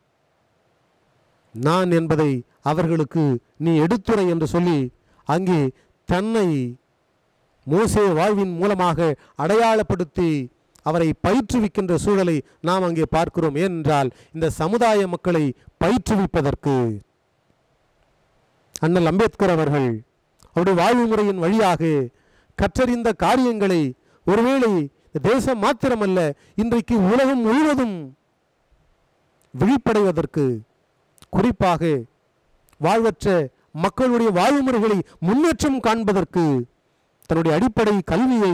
நான் என்பதை அவர்களுக்கு நீ எடுத்துரை என்று சொல்லி அங்கே தன்னை மோசே வாழ்வின் மூலமாக அடையாளப்படுத்தி அவரை பயிற்றுவிக்கின்ற சூழலை நாம் அங்கே பார்க்கிறோம் ஏனென்றால் இந்த சமுதாய மக்களை பயிற்றுவிப்பதற்கு அண்ணல் அம்பேத்கர் அவர்கள் அவருடைய வாழ்வு முறையின் வழியாக கற்றறிந்த காரியங்களை ஒருவேளை இந்த தேசம் மாத்திரமல்ல இன்றைக்கு உலகம் முழுவதும் விழிப்படைவதற்கு குறிப்பாக வாழ்வற்ற மக்களுடைய வாழ்வு முறைகளை முன்னேற்றம் காண்பதற்கு தன்னுடைய அடிப்படை கல்வியை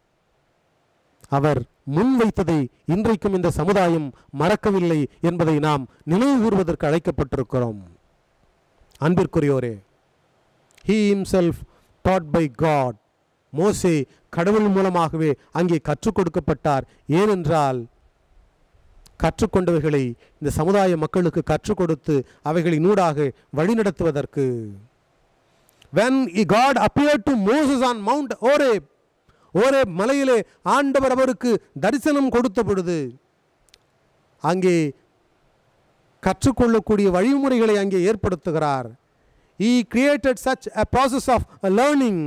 அவர் முன்வைத்ததை இன்றைக்கும் இந்த சமுதாயம் மறக்கவில்லை என்பதை நாம் நினைவு கூறுவதற்கு அழைக்கப்பட்டிருக்கிறோம் அன்பிற்குரியோரே he himself taught by God மோசே கடவுள் மூலமாகவே அங்கே கற்றுக் கொடுக்கப்பட்டார் ஏனென்றால் கற்றுக்கொண்டவைகளை இந்த சமுதாய மக்களுக்கு கற்றுக் கொடுத்து அவைகளினூடாக வழிநடத்துவதற்கு when he God appeared to Moses on Mount Horeb ஓரேப் மலையிலே ஆண்டவர் அவருக்கு தரிசனம் கொடுத்த பொழுது அங்கே கற்றுக்கொள்ளக்கூடிய வழிமுறைகளை அங்கே ஏற்படுத்துகிறார் he created such a process of learning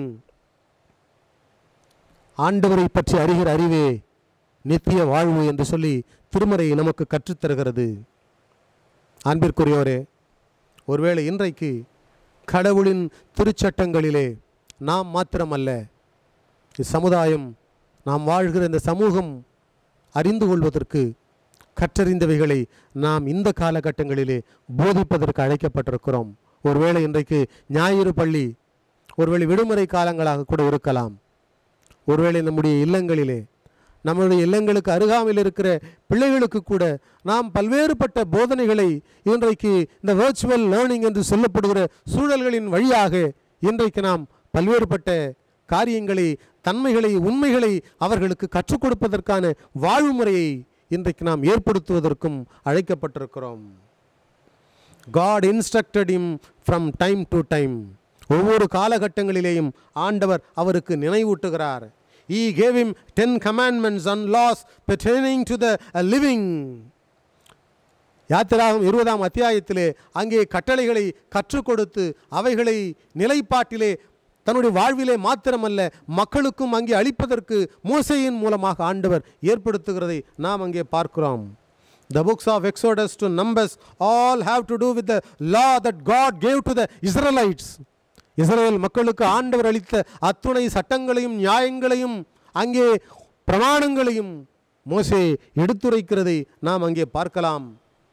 ஆண்டவரை பற்றி அறிகிற அறிவே நித்திய வாழ்வு என்று சொல்லி திருமறை நமக்கு கற்றுத்தருகிறது அன்பிற்குரியோரே ஒருவேளை இன்றைக்கு கடவுளின் திருச்சட்டங்களிலே நாம் மாத்திரமல்ல இச்சமுதாயம் நாம் வாழ்கிற இந்த சமூகம் அறிந்து கொள்வதற்கு கற்றறிந்தவைகளை நாம் இந்த காலகட்டங்களிலே போதிப்பதற்கு அழைக்கப்பட்டிருக்கிறோம் ஒருவேளை இன்றைக்கு ஞாயிறு பள்ளி ஒருவேளை விடுமுறை காலங்களாக கூட இருக்கலாம் ஒருவேளை நம்முடைய இல்லங்களிலே நம்முடைய இல்லங்களுக்கு அருகாமையில் இருக்கிற பிள்ளைகளுக்கு கூட நாம் பல்வேறுபட்ட போதனைகளை இன்றைக்கு இந்த வர்ச்சுவல் லேர்னிங் என்று சொல்லப்படுகிற சூழல்களின் வழியாக இன்றைக்கு நாம் பல்வேறுபட்ட காரியங்களை தன்மைகளை உண்மைகளை அவர்களுக்கு கற்றுக் கொடுப்பதற்கான வாழ்வு முறையை இன்றைக்கு நாம் ஏற்படுத்துவதற்கும் அழைக்கப்பட்டிருக்கிறோம் God instructed him from time to time ஒவ்வொரு காலகட்டங்களிலேயும் ஆண்டவர் அவருக்கு நினைவூட்டுகிறார் he gave him ten commandments and laws pertaining to the living யாத்திராகும் இருபதாம் அத்தியாயத்திலே அங்கே கட்டளைகளை கற்றுக் கொடுத்து அவைகளை நிலைப்பாட்டிலே தன்னுடைய வாழ்விலே மாத்திரமல்ல மக்களுக்கும் அங்கே அளிப்பதற்கு மோசையின் மூலமாக ஆண்டவர் ஏற்படுத்துகிறதை நாம் அங்கே பார்க்கிறோம் The books of Exodus to Numbers all have to do with the law that God gave to the Israelites. Israel மக்களுக்கு ஆண்டவர் அளித்த அத்துணை சட்டங்களையும் நியாயங்களையும் அங்கே பிரமாணங்களையும் மோசே எடுத்துரைக்கிறதை நாம் அங்கே பார்க்கலாம்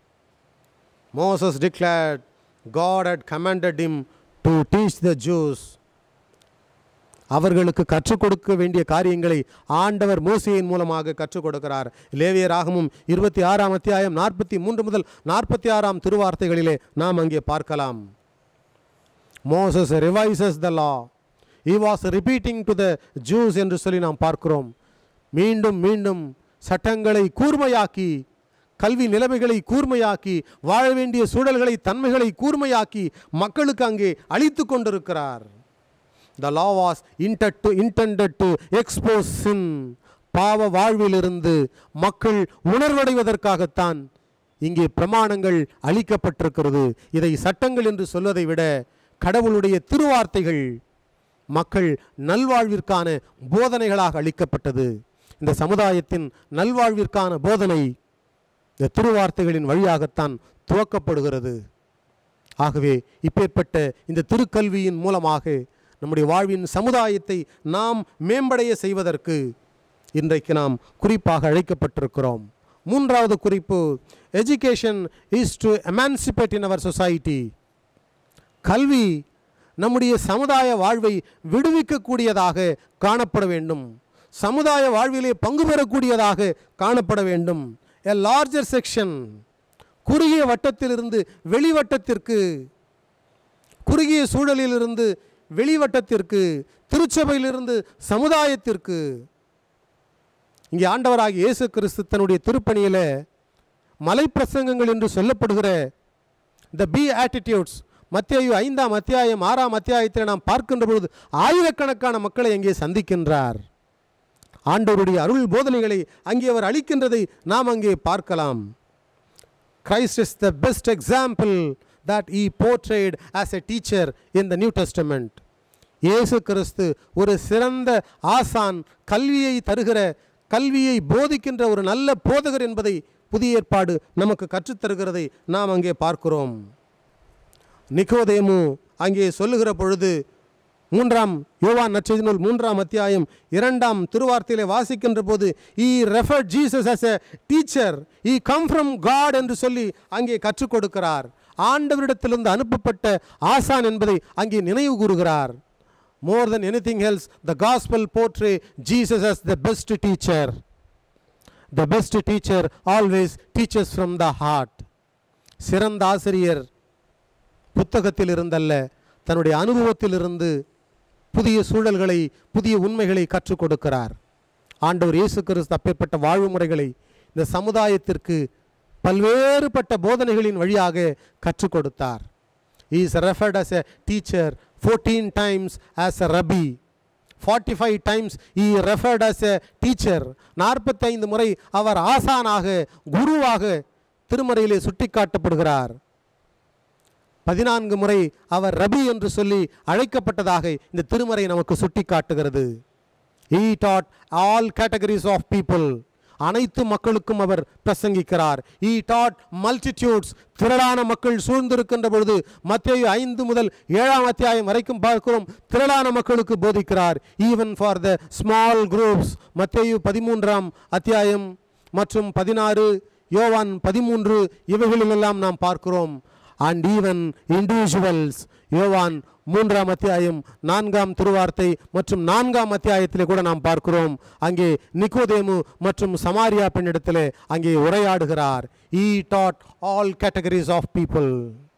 Moses declared God had commanded him to teach the Jews அவர்களுக்கு கற்றுக் கொடுக்க வேண்டிய காரியங்களை ஆண்டவர் மோசையின் மூலமாக கற்றுக் கொடுக்கிறார் லேவியராகமும் இருபத்தி ஆறாம் அத்தியாயம் நாற்பத்தி மூன்று முதல் நாற்பத்தி ஆறாம் திருவார்த்தைகளிலே நாம் அங்கே பார்க்கலாம் Moses revises the law he was repeating to the Jews என்று சொல்லி நாம் பார்க்கிறோம் மீண்டும் மீண்டும் சட்டங்களை கூர்மையாக்கி கல்வி நிலைமைகளை கூர்மையாக்கி வாழ வேண்டிய சூழல்களை தன்மைகளை கூர்மையாக்கி மக்களுக்கு அங்கே அளித்து கொண்டிருக்கிறார் த law was intended to intended to expose sin பாவ வாழ்விலிருந்து மக்கள் உணர்வடைவதற்காகத்தான் இங்கே பிரமாணங்கள் அளிக்கப்பட்டிருக்கிறது இதை சட்டங்கள் என்று சொல்வதை விட கடவுளுடைய திருவார்த்தைகள் மக்கள் நல்வாழ்விற்கான போதனைகளாக அளிக்கப்பட்டது இந்த சமுதாயத்தின் நல்வாழ்விற்கான போதனை இந்த திருவார்த்தைகளின் வழியாகத்தான் துவக்கப்படுகிறது ஆகவே இப்பேற்பட்ட இந்த திருக்கல்வியின் மூலமாக நம்முடைய வாழ்வின் சமுதாயத்தை நாம் மேம்படைய செய்வதற்கு இன்றைக்கு நாம் குறிப்பாக அழைக்கப்பட்டிருக்கிறோம் மூன்றாவது குறிப்பு education is to emancipate in our society கல்வி நம்முடைய சமுதாய வாழ்வை விடுவிக்கக்கூடியதாக காணப்பட வேண்டும் சமுதாய வாழ்விலே பங்கு பெறக்கூடியதாக காணப்பட வேண்டும் எ லார்ஜர் செக்ஷன் குறுகிய வட்டத்திலிருந்து வெளிவட்டத்திற்கு குறுகிய சூழலிலிருந்து வெளிவட்டத்திற்கு திருச்சபையிலிருந்து சமுதாயத்திற்கு இங்கே ஆண்டவராகிய இயேசு கிறிஸ்து தன்னுடைய திருப்பணியில் மலைப்பிரசங்கங்கள் என்று சொல்லப்படுகிற த பி ஆட்டிடியூட்ஸ் மத்திய ஐந்தாம் அத்தியாயம் ஆறாம் அத்தியாயத்தில் நாம் பார்க்கின்ற பொழுது ஆயிரக்கணக்கான மக்களை அங்கே சந்திக்கின்றார் ஆண்டவருடைய அருள் போதனைகளை அங்கே அவர் அளிக்கின்றதை நாம் அங்கே பார்க்கலாம் Christ is the best example that he portrayed as a teacher in the New Testament இயேசு கிறிஸ்து ஒரு சிறந்த ஆசான் கல்வியை தருகிற கல்வியை போதிக்கின்ற ஒரு நல்ல போதகர் என்பதை புதிய ஏற்பாடு நமக்கு கற்றுத்தருகிறதை நாம் அங்கே பார்க்கிறோம் நிக்கோதேமு அங்கே சொல்லுகிற பொழுது மூன்றாம் யோவான் நற்செய்தி நூல் மூன்றாம் அத்தியாயம் இரண்டாம் திருவார்த்தையிலே வாசிக்கின்ற போது he refer Jesus as a teacher he come from God என்று சொல்லி அங்கே கற்றுக் கொடுக்கிறார் ஆண்டவரிடத்திலிருந்து அனுப்பப்பட்ட ஆசான் என்பதை அங்கே நினைவு கூறுகிறார் more than anything else the gospel portray Jesus as the best teacher the best teacher always teachers from the heart சிறந்த ஆசிரியர் புத்தகத்தில் இருந்தல்ல தன்னுடைய அனுபவத்திலிருந்து புதிய சூழல்களை புதிய உண்மைகளை கற்றுக் கொடுக்கிறார் ஆண்டவர் இயேசு கிறிஸ்து அப்பேற்பட்ட வாழ்வு முறைகளை இந்த சமுதாயத்திற்கு பல்வேறுபட்ட போதனைகளின் வழியாக கற்றுக் கொடுத்தார் is referred as a teacher fourteen times as a rabbi forty five times he referred as a teacher நாற்பத்தைந்து முறை அவர் ஆசானாக குருவாக திருமறையிலே சுட்டிக்காட்டப்படுகிறார் பதினான்கு முறை அவர் ரபி என்று சொல்லி அழைக்கப்பட்டதாக இந்த திருமறை நமக்கு சுட்டிக்காட்டுகிறது he taught all categories of people அனைத்து மக்களுக்கும் அவர் பிரசங்கிக்கிறார் ஈ டாட் மல்டிடியூட்ஸ் திரளான மக்கள் சூழ்ந்திருக்கின்ற பொழுது மத்திய ஐந்து முதல் ஏழாம் அத்தியாயம் வரைக்கும் பார்க்கிறோம் திரளான மக்களுக்கு போதிக்கிறார் even for the small groups மத்திய பதிமூன்றாம் அத்தியாயம் மற்றும் பதினாறு யோவான் பதிமூன்று இவைகளிலெல்லாம் நாம் பார்க்கிறோம் அண்ட் ஈவன் இண்டிவிஜுவல்ஸ் யோவான் மூன்றாம் அத்தியாயம் நான்காம் திருவார்த்தை மற்றும் நான்காம் அத்தியாயத்திலே கூட நாம் பார்க்கிறோம் அங்கே நிக்கோதேமு மற்றும் சமாரியா பெண்ணிடத்திலே அங்கே உரையாடுகிறார் he taught all categories of people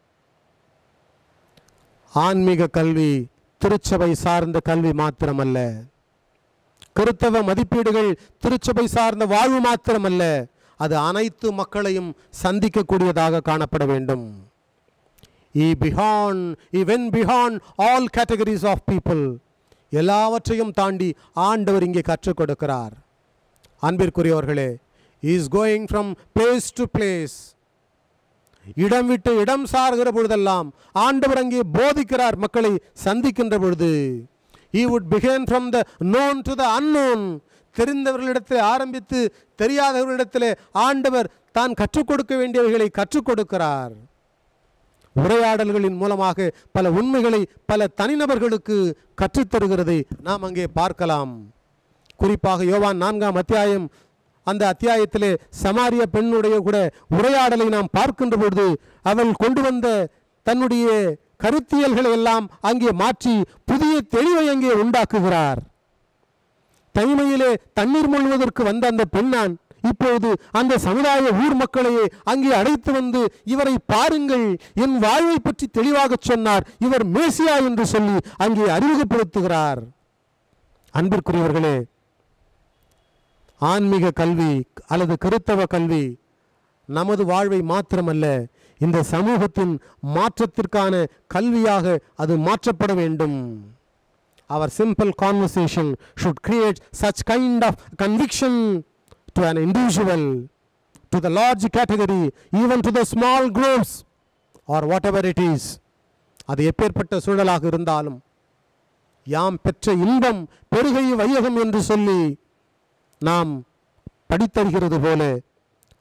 ஆன்மீக கல்வி திருச்சபை சார்ந்த கல்வி மாத்திரமல்ல கிறித்தவ மதிப்பீடுகள் திருச்சபை சார்ந்த வாழ்வு மாத்திரமல்ல அது அனைத்து மக்களையும் சந்திக்கக்கூடியதாக காணப்பட வேண்டும் he began he when began all categories of people எல்லாவற்றையும் தாண்டி ஆண்டவர் இங்கே கற்றுக் கொடுக்கிறார் அன்பிற்குரியவர்களே is going from place to place இடம் விட்டு இடம் சார்கிற பொழுதெல்லாம் ஆண்டவர் அங்கே போதிக்கிறார் மக்களை சந்திக்கின்ற பொழுது he would begin from the known to the unknown தெரிந்தவர்களிடத்தில் ஆரம்பித்து தெரியாதவர்களிடத்தில் ஆண்டவர் தான் கற்றுக் கொடுக்க வேண்டியவைகளை கற்றுக் கொடுக்கிறார் உரையாடல்களின் மூலமாக பல உண்மைகளை பல தனிநபர்களுக்கு கற்றுத்தருகிறதை நாம் அங்கே பார்க்கலாம் குறிப்பாக யோவான் நான்காம் அத்தியாயம் அந்த அத்தியாயத்திலே சமாரிய பெண்ணுடைய கூட உரையாடலை நாம் பார்க்கின்ற பொழுது அவள் கொண்டு வந்த தன்னுடைய கருத்தியல்களை எல்லாம் அங்கே மாற்றி புதிய தெளிவை அங்கே உண்டாக்குகிறார் தனிமையிலே தண்ணீர் மொழ்வதற்கு வந்த அந்த பெண்ணான் இப்பொழுது அந்த சமுதாய ஊர் மக்களையே அங்கே அழைத்து வந்து இவரை பாருங்கள் என் வாழ்வை பற்றி தெளிவாக சொன்னார் இவர் மேசியா என்று சொல்லி அங்கே அறிமுகப்படுத்துகிறார் அன்பிற்குரியவர்களே ஆன்மீக கல்வி அல்லது கிறித்தவ கல்வி நமது வாழ்வை மாத்திரமல்ல இந்த சமூகத்தின் மாற்றத்திற்கான கல்வியாக அது மாற்றப்பட வேண்டும் our simple conversation should create such kind of conviction to an individual, to the large category, even to the small groups, or whatever it is. அது எப்பேற்பட்ட சூழலாக இருந்தாலும் யாம் பெற்ற இன்பம் பெருகை வையகம் என்று சொல்லி நாம் படித்தருகிறது போல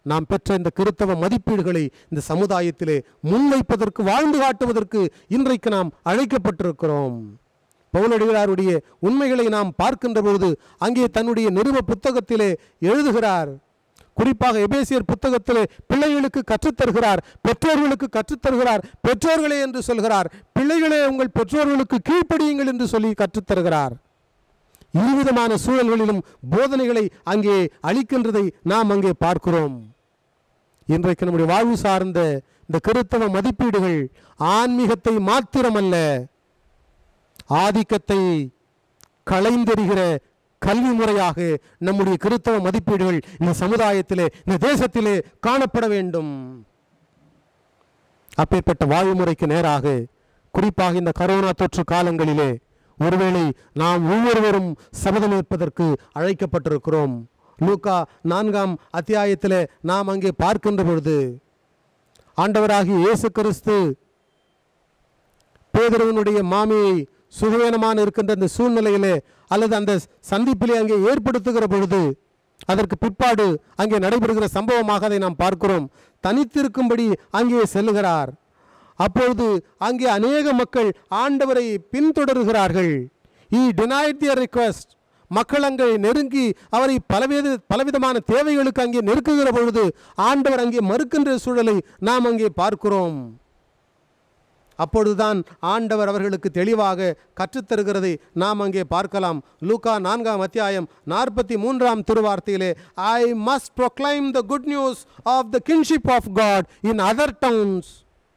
நாம் பெற்ற இந்த கிறித்தவ மதிப்பீடுகளை இந்த சமுதாயத்திலே முன்வைப்பதற்கு வாழ்ந்து காட்டுவதற்கு இன்றைக்கு நாம் அழைக்கப்பட்டிருக்கிறோம் பவுலடிகளாருடைய உண்மைகளை நாம் பார்க்கின்ற பொழுது அங்கே தன்னுடைய நிருப புத்தகத்திலே எழுதுகிறார் குறிப்பாக எபேசியர் புத்தகத்திலே பிள்ளைகளுக்கு கற்றுத்தருகிறார் பெற்றோர்களுக்கு கற்றுத்தருகிறார் பெற்றோர்களே என்று சொல்கிறார் பிள்ளைகளே உங்கள் பெற்றோர்களுக்கு கீழ்ப்படியுங்கள் என்று சொல்லி கற்றுத்தருகிறார் இருவிதமான சூழல்களிலும் போதனைகளை அங்கே அளிக்கின்றதை நாம் அங்கே பார்க்கிறோம் இன்றைக்கு நம்முடைய வாழ்வு சார்ந்த இந்த கிறித்தவ மதிப்பீடுகள் ஆன்மீகத்தை மாத்திரமல்ல ஆதிக்கத்தை களைந்தெறிகிற கல்வி முறையாக நம்முடைய கிறித்தவ மதிப்பீடுகள் இந்த சமுதாயத்திலே இந்த தேசத்திலே காணப்பட வேண்டும் அப்பேற்பட்ட வாழ்வு முறைக்கு நேராக குறிப்பாக இந்த கரோனா தொற்று காலங்களிலே ஒருவேளை நாம் ஒவ்வொருவரும் சபதமேற்பதற்கு அழைக்கப்பட்டிருக்கிறோம் லூக்கா நான்காம் அத்தியாயத்திலே நாம் அங்கே பார்க்கின்ற பொழுது ஆண்டவராகிய இயேசு கிறிஸ்து பேதுருவனுடைய மாமியை சுகவீனமான இருக்கின்ற அந்த சூழ்நிலையிலே அல்லது அந்த சந்திப்பிலே அங்கே ஏற்படுத்துகிற பொழுது அதற்கு பிற்பாடு அங்கே நடைபெறுகிற சம்பவமாக அதை நாம் பார்க்கிறோம் தனித்திருக்கும்படி அங்கே செல்லுகிறார் அப்பொழுது அங்கே அநேக மக்கள் ஆண்டவரை பின்தொடர்கிறார்கள் ஈ டினைட் தியர் ரிக்வெஸ்ட் மக்கள் அங்கே நெருங்கி அவரை பலவித பலவிதமான தேவைகளுக்கு அங்கே நெருக்குகிற பொழுது ஆண்டவர் அங்கே மறுக்கின்ற சூழலை நாம் அங்கே பார்க்கிறோம் அப்பொழுதுதான் ஆண்டவர் அவர்களுக்கு தெளிவாக கற்றுத்தருகிறதை நாம் அங்கே பார்க்கலாம் லூக்கா நான்காம் அத்தியாயம் நாற்பத்தி மூன்றாம் திருவார்த்தையிலே I must proclaim the good news of the kingship of God in other towns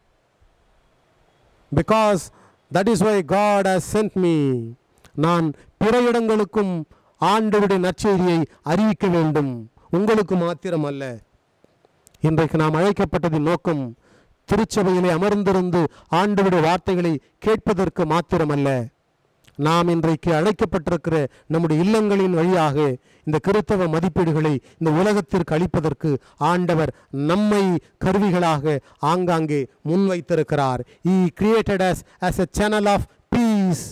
because that is why God has sent me நான் பிற இடங்களுக்கும் ஆண்டவருடைய நற்செய்தியை அறிவிக்க வேண்டும் உங்களுக்கு மாத்திரம் அல்ல இன்றைக்கு நாம் அழைக்கப்பட்டதின் நோக்கம் திருச்சபையிலே அமர்ந்திருந்து ஆண்டவருடைய வார்த்தைகளை கேட்பதற்கு மாத்திரமல்ல நாம் இன்றைக்கு அழைக்கப்பட்டிருக்கிற நம்முடைய இல்லங்களின் வழியாக இந்த கிறித்தவ மதிப்பீடுகளை இந்த உலகத்திற்கு அளிப்பதற்கு ஆண்டவர் நம்மை கருவிகளாக ஆங்காங்கே முன்வைத்திருக்கிறார் he created as as a channel of peace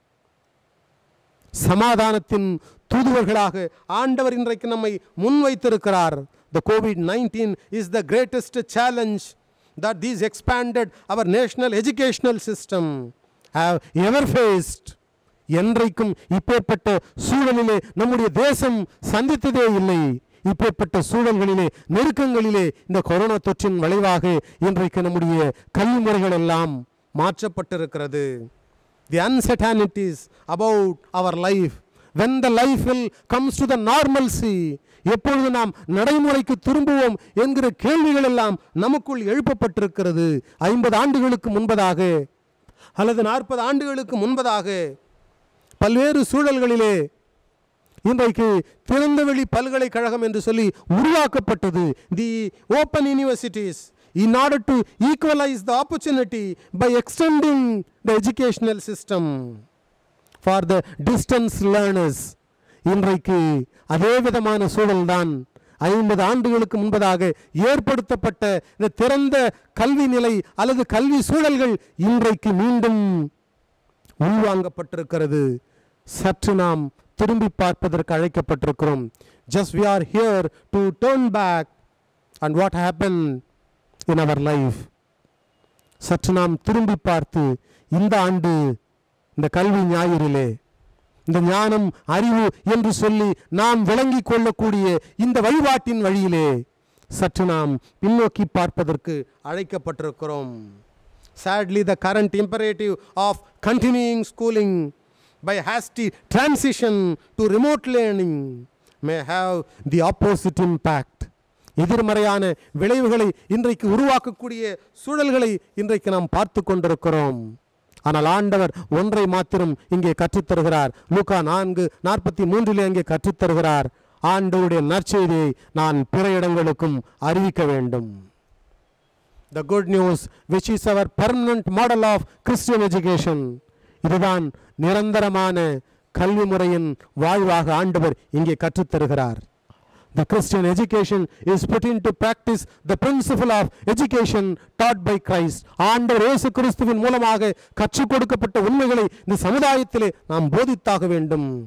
சமாதானத்தின் தூதுவர்களாக ஆண்டவர் இன்றைக்கு நம்மை முன்வைத்திருக்கிறார் the COVID nineteen is the greatest challenge that these expanded our national educational system have ever faced என்றைக்கும் இப்பேற்பட்ட சூழலிலே நம்முடைய தேசம் சந்தித்ததே இல்லை இப்பேற்பட்ட சூழல்களிலே நெருக்கங்களிலே இந்த கொரோனா தொற்றின் விளைவாக இன்றைக்கு நம்முடைய கல்வி முறைகள் எல்லாம் மாற்றப்பட்டிருக்கிறது தி uncertainties about our life when the life will comes to the normalcy எப்பொழுது நாம் நடைமுறைக்கு திரும்புவோம் என்கிற கேள்விகள் எல்லாம் நமக்குள் எழுப்பப்பட்டிருக்கிறது ஐம்பது ஆண்டுகளுக்கு முன்பதாக அல்லது நாற்பது ஆண்டுகளுக்கு முன்பதாக பல்வேறு சூழல்களிலே இன்றைக்கு திறந்தவெளி பல்கலைக்கழகம் என்று சொல்லி உருவாக்கப்பட்டது the open universities in order to equalise the opportunity by extending the educational system for the distance learners இன்றைக்கு அதே விதமான சூழல்தான் ஐம்பது ஆண்டுகளுக்கு முன்பதாக ஏற்படுத்தப்பட்ட இந்த திறந்த கல்வி நிலை அல்லது கல்வி சூழல்கள் இன்றைக்கு மீண்டும் உள்வாங்கப்பட்டிருக்கிறது சற்று நாம் திரும்பி பார்ப்பதற்கு அழைக்கப்பட்டிருக்கிறோம் just we are here to turn back and what happen in our life சற்று நாம் திரும்பி பார்த்து இந்த ஆண்டு இந்த கல்வி ஞாயிறிலே இந்த ஞானம் அறிவு என்று சொல்லி நாம் விளங்கிக் கொள்ளக்கூடிய இந்த வழிபாட்டின் வழியிலே சற்று நாம் பின்னோக்கி பார்ப்பதற்கு அழைக்கப்பட்டிருக்கிறோம் sadly the current imperative of continuing schooling by hasty transition to remote learning may have the opposite impact எதிர்மறையான விளைவுகளை இன்றைக்கு உருவாக்கக்கூடிய சூழல்களை இன்றைக்கு நாம் பார்த்து கொண்டிருக்கிறோம் ஆனால் ஆண்டவர் ஒன்றை மாத்திரம் இங்கே கற்றுத்தருகிறார் லூக்கா நான்கு நாற்பத்தி மூன்றிலே அங்கே கற்றுத்தருகிறார் ஆண்டவருடைய நற்செய்தியை நான் பிற இடங்களுக்கும் அறிவிக்க வேண்டும் the good news which is our permanent model of Christian education இதுதான் நிரந்தரமான கல்வி முறையின் வாழ்வாக ஆண்டவர் இங்கே கற்றுத்தருகிறார் The Christian education is put into practice the principle of education taught by Christ. ஆண்டவர் இயேசு கிறிஸ்துவின் மூலமாக கற்றுக் கொடுக்கப்பட்ட உண்மைகளை இந்த சமுதாயத்திலே நாம் போதித்தாக வேண்டும்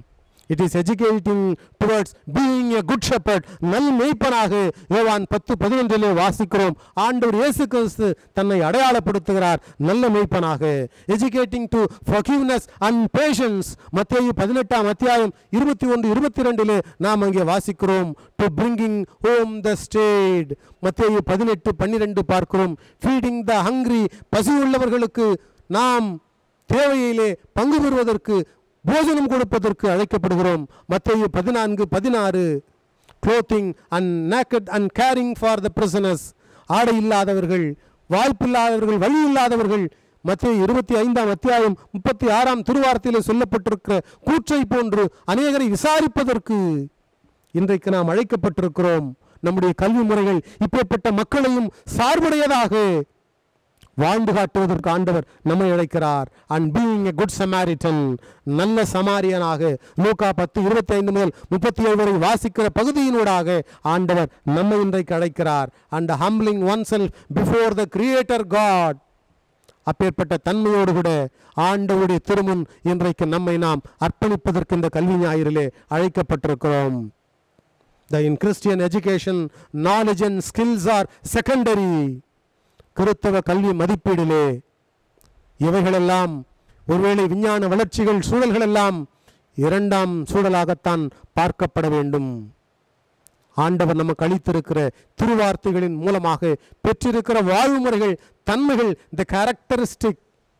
it is educating towards being a good shepherd நல் மேய்ப்பனாக யோவான் பத்து பதினொன்றிலே வாசிக்கிறோம் ஆண்டவர் இயேசு கிறிஸ்து தன்னை அடையாளப்படுத்துகிறார் நல்ல மேய்ப்பனாக educating to forgiveness and patience மத்தேயு பதினெட்டாம் அத்தியாயம் இருபத்தி ஒன்று இருபத்தி ரெண்டிலே நாம் அங்கே வாசிக்கிறோம் to bringing home the state மத்தேயு பதினெட்டு பன்னிரெண்டு பார்க்கிறோம் ஃபீடிங் த ஹங்க்ரி பசி உள்ளவர்களுக்கு நாம் தேவையிலே பங்கு பெறுவதற்கு போஜனம் கொடுப்பதற்கு அழைக்கப்படுகிறோம் மத்தேயு பதினான்கு பதினாறு clothing and naked and caring for the prisoners ஆடை இல்லாதவர்கள் வாய்ப்பில்லாதவர்கள் வழி இல்லாதவர்கள் மத்திய இருபத்தி ஐந்தாம் அத்தியாயம் முப்பத்தி ஆறாம் திருவாரத்திலே சொல்லப்பட்டிருக்கிற கூற்றை போன்று அநேகரை விசாரிப்பதற்கு இன்றைக்கு நாம் அழைக்கப்பட்டிருக்கிறோம் நம்முடைய கல்வி முறைகள் இப்பேற்பட்ட மக்களையும் சார்புடையதாக வாழ்ந்து காட்டுவதற்கு ஆண்டவர் நம்மை அழைக்கிறார் and being a good Samaritan நல்ல சமாரியனாக லூக்கா பத்து இருபத்தி ஐந்து முதல் முப்பத்தி ஏழு வரை வாசிக்கிற பகுதியினூடாக ஆண்டவர் நம்மை இன்றைக்கு அழைக்கிறார் and humbling oneself before the creator God அப்பேற்பட்ட தன்மையோடு கூட ஆண்டவருடைய திருமுன் இன்றைக்கு நம்மை நாம் அர்ப்பணிப்பதற்கு இந்த கல்வி ஞாயிறிலே அழைக்கப்பட்டிருக்கிறோம் the in Christian education knowledge and skills are secondary கிறித்தவ கல்வி மதிப்பீடிலே இவைகளெல்லாம் ஒருவேளை விஞ்ஞான வளர்ச்சிகள் சூழல்கள் எல்லாம் இரண்டாம் சூழலாகத்தான் பார்க்கப்பட வேண்டும் ஆண்டவர் நமக்கு அளித்திருக்கிற திருவார்த்தைகளின் மூலமாக பெற்றிருக்கிற வாழ்முறைகள் தன்மைகள் இந்த கேரக்டரிஸ்டிக்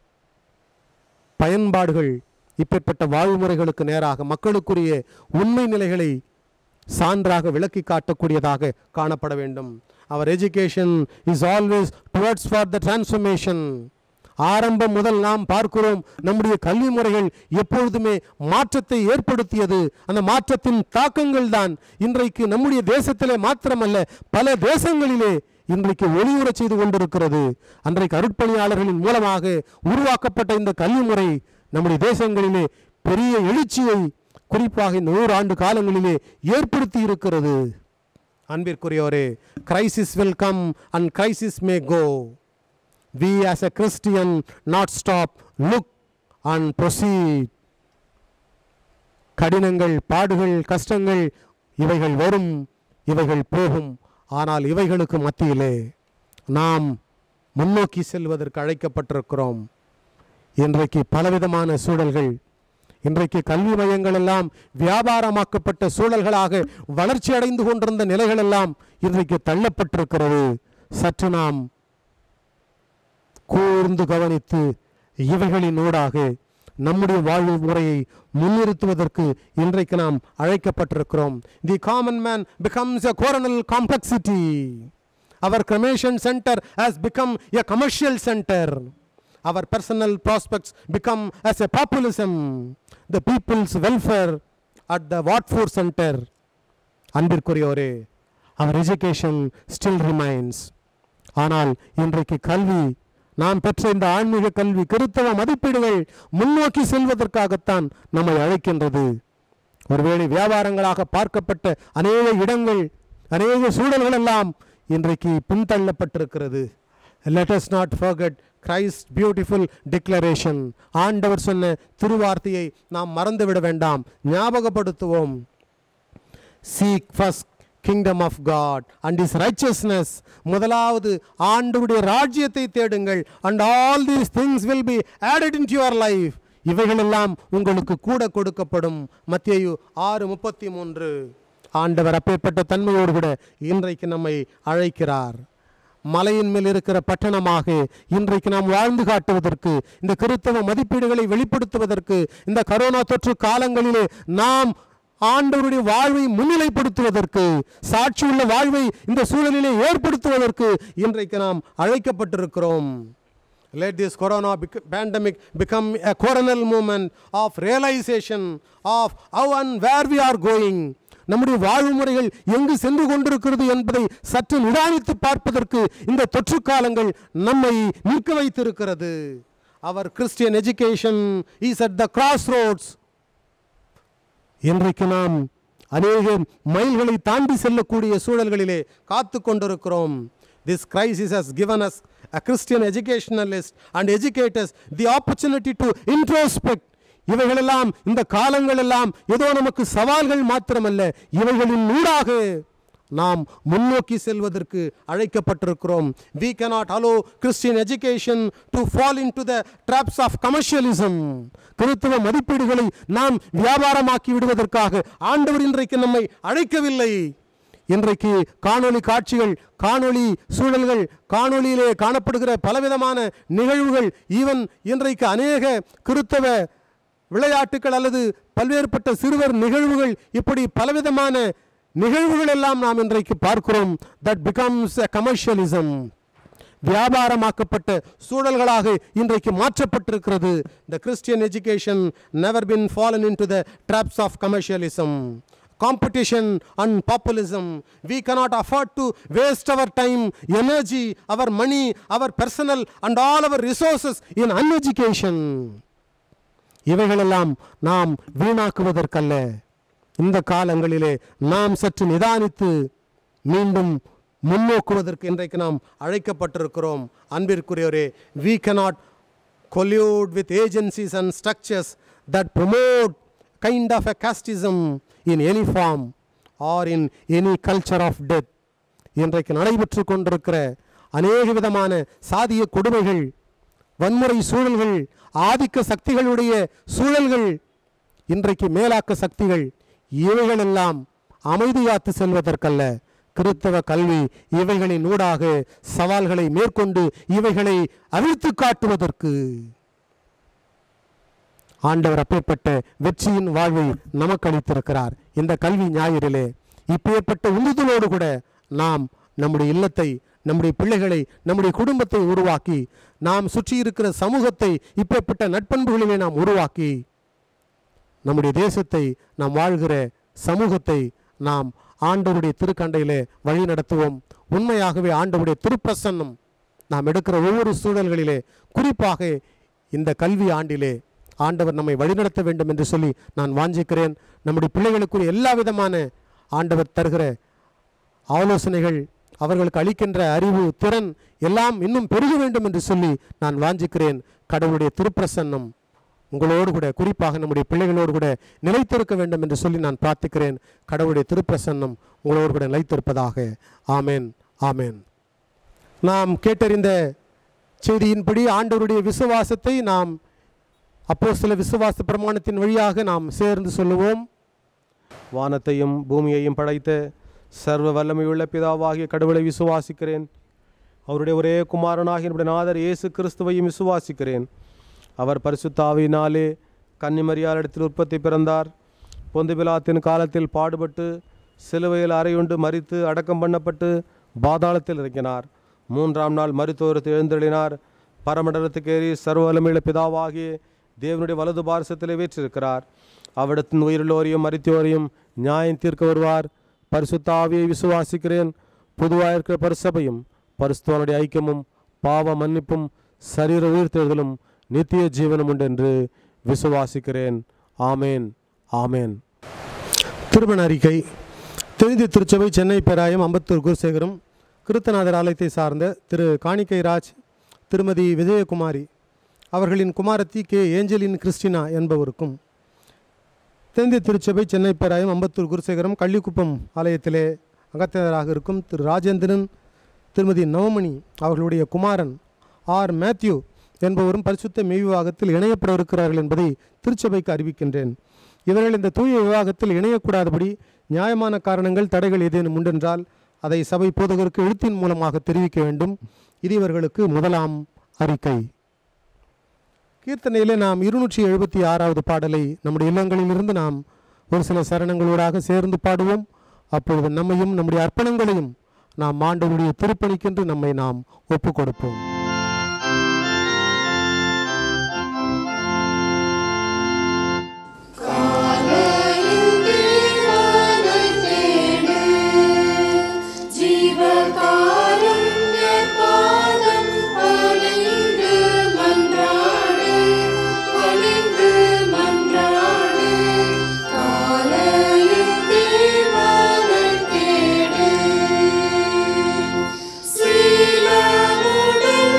பயன்பாடுகள் இப்பேற்பட்ட வாழ்முறைகளுக்கு நேராக மக்களுக்குரிய உண்மை நிலைகளை சான்றாக விளக்கி காட்டக்கூடியதாக காணப்பட வேண்டும் our education is always towards for the transformation ஆரம்பம் முதல் நாம் பார்க்கிறோம் நம்முடைய கல்வி முறைகள் எப்பொழுதுமே மாற்றத்தை ஏற்படுத்தியது அந்த மாற்றத்தின் தாக்கங்கள் தான் இன்றைக்கு நம்முடைய தேசத்திலே மாத்திரமல்ல பல தேசங்களிலே இன்றைக்கு ஒளியுறச் செய்து கொண்டிருக்கிறது அன்றைக்கு அருட்பணியாளர்களின் மூலமாக உருவாக்கப்பட்ட இந்த கல்வி முறை நம்முடைய தேசங்களிலே பெரிய எழுச்சியை குறிப்பாக இந்த நூறு ஆண்டு காலங்களிலே ஏற்படுத்தி இருக்கிறது அன்பிற்குரியவரே crisis will come and crisis may go we as a Christian not stop look and proceed கடினங்கள் பாடுகள் கஷ்டங்கள் இவைகள் வரும் இவைகள் போகும் ஆனால் இவைகளுக்கு மத்தியிலே நாம் முன்னோக்கி செல்வதற்கு அழைக்கப்பட்டிருக்கிறோம் இன்றைக்கு பலவிதமான சூழல்கள் இன்றைக்கு கல்வி மையங்கள் எல்லாம் வியாபாரமாக்கப்பட்ட சூழல்களாக வளர்ச்சி அடைந்து கொண்டிருந்த நிலைகள் எல்லாம் இன்றைக்கு தள்ளப்பட்டிருக்கிறது சற்று நாம் கூர்ந்து கவனித்து இவைகளின் ஊடாக நம்முடைய வாழ்வு முறையை முன்னிறுத்துவதற்கு இன்றைக்கு நாம் அழைக்கப்பட்டிருக்கிறோம் the common man becomes a coronal complexity our cremation centre has become a commercial centre our personal prospects become as a populism the people's welfare at the what for centre அன்பிற்குரியோரே அவர் எஜுகேஷன் ஸ்டில் ரிமைன்ஸ் ஆனால் இன்றைக்கு கல்வி நாம் பெற்ற இந்த ஆன்மீக கல்வி கிறித்தவ மதிப்பீடுகள் முன்னோக்கி செல்வதற்காகத்தான் நம்மை அழைக்கின்றது ஒருவேளை வியாபாரங்களாக பார்க்கப்பட்ட அநேக இடங்கள் அநேக சூழல்கள் எல்லாம் இன்றைக்கு பின்தள்ளப்பட்டிருக்கிறது let us not forget Christ beautiful declaration ஆண்டவர் சொன்ன திருவார்த்தையை நாம் மறந்துவிட வேண்டாம் ஞாபகப்படுத்துவோம் seek first kingdom of God and his righteousness முதலாவது ஆண்டவருடைய ராஜ்யத்தை தேடுங்கள் and all these things will be added in your life இவைகளெல்லாம் உங்களுக்கு கூட கொடுக்கப்படும் மத்தியு ஆறு முப்பத்தி மூன்று ஆண்டவர் அப்பேற்பட்ட தன்மையோடு கூட இன்றைக்கு நம்மை அழைக்கிறார் மலையின் மேல் இருக்கிற பட்டணமாக இன்றைக்கு நாம் வாழ்ந்து காட்டுவதற்கு இந்த கிறித்தவ மதிப்பீடுகளை வெளிப்படுத்துவதற்கு இந்த கரோனா தொற்று காலங்களிலே நாம் ஆண்டவருடைய வாழ்வை முன்னிலைப்படுத்துவதற்கு சாட்சியுள்ள வாழ்வை இந்த சூழலிலே ஏற்படுத்துவதற்கு இன்றைக்கு நாம் அழைக்கப்பட்டிருக்கிறோம் let this corona bec- pandemic become a coronal moment of realization of how and where we are going நம்முடைய வாழ்வு முறைகள் எங்கு சென்று கொண்டிருக்கிறது என்பதை சற்று நிதானித்து பார்ப்பதற்கு இந்த தொற்று காலங்கள் நம்மை நிற்க வைத்திருக்கிறது our Christian education is at the crossroads இன்றைக்கு நாம் அநேக மைல்களை தாண்டி செல்லக்கூடிய சூழல்களிலே காத்து கொண்டிருக்கிறோம் this crisis has given us a christian educationalist and educators the opportunity to introspect இவைகளெல்லாம் இந்த காலங்கள் எல்லாம் ஏதோ நமக்கு சவால்கள் மாத்திரமல்ல இவைகளின் ஊடாக நாம் முன்னோக்கி செல்வதற்கு அழைக்கப்பட்டிருக்கிறோம் we cannot allow christian education to fall into the traps of commercialism கிறிஸ்தவ மதிப்பீடுகளை நாம் வியாபாரமாக்கி விடுவதற்காக ஆண்டவர் இன்றைக்கு நம்மை அழைக்கவில்லை இன்றைக்கு காணொளி காட்சிகள் காணொளி சூழல்கள் காணொளியிலே காணப்படுகிற பலவிதமான நிகழ்வுகள் ஈவன் இன்றைக்கு அநேக கிறித்தவ விளையாட்டுகள் அல்லது பல்வேறுபட்ட சிறுவர் நிகழ்வுகள் இப்படி பலவிதமான நிகழ்வுகள் எல்லாம் நாம் இன்றைக்கு பார்க்கிறோம் தட் பிகம்ஸ் a கமர்ஷியலிசம் வியாபாரமாக்கப்பட்ட சூழல்களாக இன்றைக்கு மாற்றப்பட்டிருக்கிறது the Christian education never been fallen into the traps of commercialism competition and populism we cannot afford to waste our time energy our money our personal and all our resources in uneducation இவைகளெல்லாம் நாம் வீணாக்குவதற்கல்ல இந்த காலங்களிலே நாம் சற்று நிதானித்து மீண்டும் முன்னோக்குவதற்கு இன்றைக்கு நாம் அழைக்கப்பட்டிருக்கிறோம் அன்பிற்குரியவரே we cannot collude with agencies and structures that promote kind of a casteism in any form or in any culture of death இன்றைக்கு நடைபெற்று கொண்டிருக்கிற அநேக விதமான சாதிய கொடுமைகள் வன்முறை சூழல்கள் ஆதிக்க சக்திகளுடைய சூழல்கள் இன்றைக்கு மேலாக்க சக்திகள் இவைகளெல்லாம் அமைதியாத்து செல்வதற்கல்ல கிறித்தவ கல்வி இவைகளின் ஊடாக சவால்களை மேற்கொண்டு இவைகளை அவிழ்த்து காட்டுவதற்கு ஆண்டவர் அப்பேற்பட்ட வெற்றியின் வாழ்வை நமக்கு அளித்திருக்கிறார் இந்த கல்வி ஞாயிறிலே இப்பேற்பட்ட உந்துதலோடு கூட நாம் நம்முடைய இல்லத்தை நம்முடைய பிள்ளைகளை நம்முடைய குடும்பத்தை உருவாக்கி நாம் சுற்றி இருக்கிற சமூகத்தை இப்பேற்பட்ட நட்பண்புகளிலே நாம் உருவாக்கி நம்முடைய தேசத்தை நாம் வாழ்கிற சமூகத்தை நாம் ஆண்டவருடைய திருக்கண்டையிலே வழி நடத்துவோம் உண்மையாகவே ஆண்டவருடைய திருப்பிரசன்னம் நாம் எடுக்கிற ஒவ்வொரு சூழல்களிலே குறிப்பாக இந்த கல்வி ஆண்டிலே ஆண்டவர் நம்மை வழிநடத்த வேண்டும் என்று சொல்லி நான் வாஞ்சிக்கிறேன் நம்முடைய பிள்ளைகளுக்குரிய எல்லா விதமான ஆண்டவர் தருகிற ஆலோசனைகள் அவர்களுக்கு அளிக்கின்ற அறிவு திறன் எல்லாம் இன்னும் பெருக வேண்டும் என்று சொல்லி நான் வாஞ்சிக்கிறேன் கடவுளுடைய திருப்பிரசன்னம் உங்களோடு கூட குறிப்பாக நம்முடைய பிள்ளைகளோடு கூட நிலைத்திருக்க வேண்டும் என்று சொல்லி நான் பிரார்த்திக்கிறேன் கடவுளுடைய திருப்பிரசன்னம் உங்களோடு கூட நிலைத்திருப்பதாக ஆமேன் ஆமேன் நாம் கேட்டறிந்த செய்தியின்படி ஆண்டவருடைய விசுவாசத்தை நாம் அப்போ சில விசுவாச பிரமாணத்தின் வழியாக நாம் சேர்ந்து சொல்லுவோம் வானத்தையும் பூமியையும் படைத்த சர்வ வல்லமையுள்ள பிதாவாகிய கடவுளை விசுவாசிக்கிறேன் அவருடைய ஒரே குமாரனாகிய என்னுடைய நாதர் இயேசு கிறிஸ்துவையும் விசுவாசிக்கிறேன் அவர் பரிசுத்தாவினாலே கன்னிமரியாரிடத்தில் உற்பத்தி பிறந்தார் பொந்து பிலாத்தின் காலத்தில் பாடுபட்டு சிலுவையில் அறையுண்டு மரித்து அடக்கம் பண்ணப்பட்டு பாதாளத்தில் இறங்கினார் மூன்றாம் நாள் மருத்துவரத்து எழுந்தெழினார் பரமண்டலத்துக்கு ஏறி சர்வ வல்லமையுள்ள பிதாவாகிய தேவனுடைய வலது பாரசத்திலே வீற்றிருக்கிறார் அவிடத்தின் உயிருள்ளோரையும் மரித்தோரையும் நியாயம் தீர்க்க வருவார் பரிசுத்த ஆவியை விசுவாசிக்கிறேன் பொதுவாக இருக்கிற பரிசபையும் பரிசுத்தவனுடைய ஐக்கியமும் பாவ மன்னிப்பும் சரீர உயிர்த்தெழுதலும் நித்திய ஜீவனும் உண்டு என்று விசுவாசிக்கிறேன் ஆமேன் ஆமேன் திருமண அறிக்கை திருந்தி திருச்சபை சென்னை பேராயம் அம்பத்தூர் குருசேகரம் கிருத்தநாதர் ஆலயத்தை சார்ந்த திரு காணிக்கை ராஜ் திருமதி விஜயகுமாரி அவர்களின் குமாரத்தி கே ஏஞ்சலின் கிறிஸ்டினா என்பவருக்கும் தெந்தி திருச்சபை சென்னை பேராயம் அம்பத்தூர் குருசேகரம் கள்ளிக்குப்பம் ஆலயத்திலே அகத்தினராக இருக்கும் திரு ராஜேந்திரன் திருமதி நவமணி அவர்களுடைய குமாரன் ஆர் மேத்யூ என்பவரும் பரிசுத்த மெய் விவாகத்தில் இணையப்பட இருக்கிறார்கள் என்பதை திருச்சபைக்கு அறிவிக்கின்றேன் இவர்கள் இந்த தூய விவாகத்தில் இணையக்கூடாதபடி நியாயமான காரணங்கள் தடைகள் ஏதேனும் உண்டென்றால் அதை சபை போதகருக்கு எழுத்தின் மூலமாக தெரிவிக்க வேண்டும் இது இவர்களுக்கு முதலாம் அறிக்கை கீர்த்தனையிலே நாம் இருநூற்றி எழுபத்தி ஆறாவது பாடலை நம்முடைய இல்லங்களிலிருந்து நாம் ஒரு சில சரணங்களூடாக சேர்ந்து பாடுவோம் அப்பொழுது நம்மையும் நம்முடைய அர்ப்பணங்களையும் நாம் ஆண்டவருடைய திருப்பணிக்கென்று நம்மை நாம் ஒப்புக் கொடுப்போம் ஜீவகாருண்யபாதம் பணிந்து மன்றாடு பணிந்து மன்றாடு காலையில் தேவனை தேடு சீலமுடன்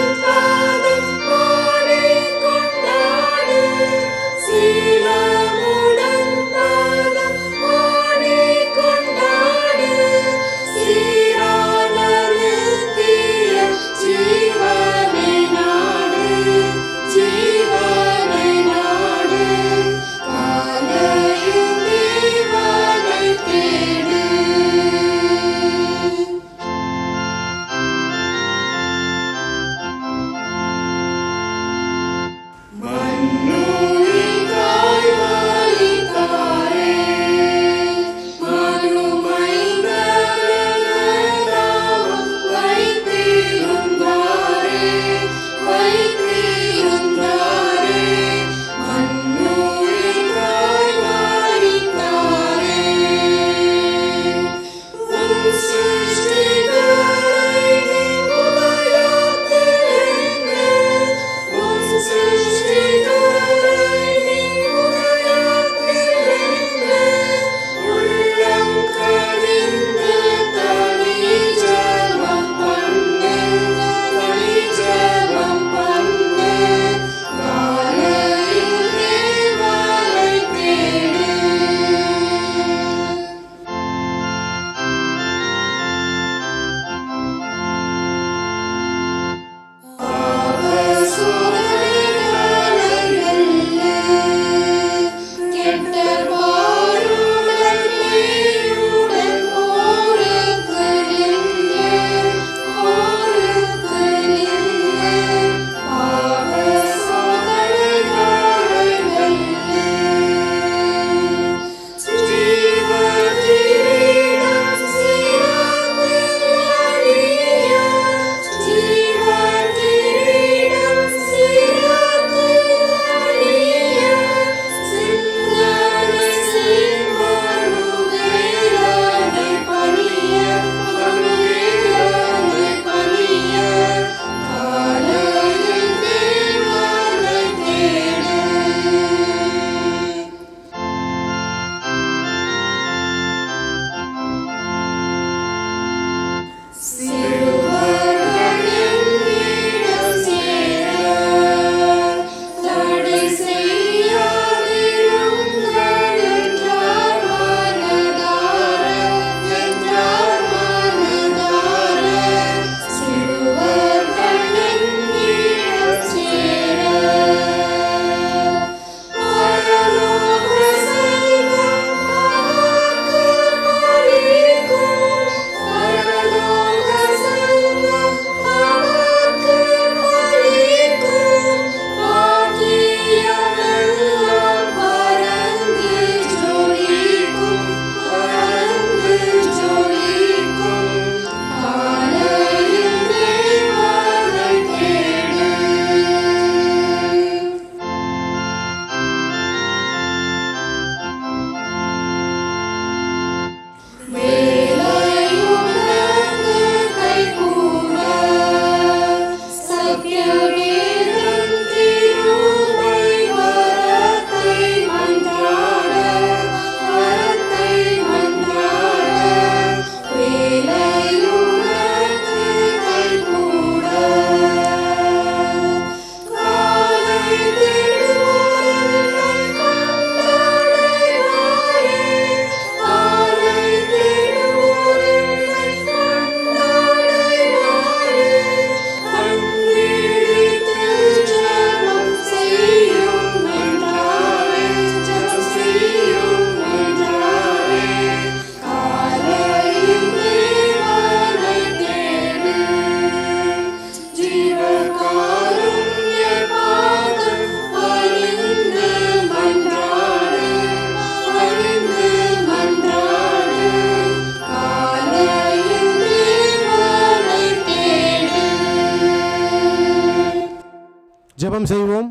ஜெபம் செய்வோம்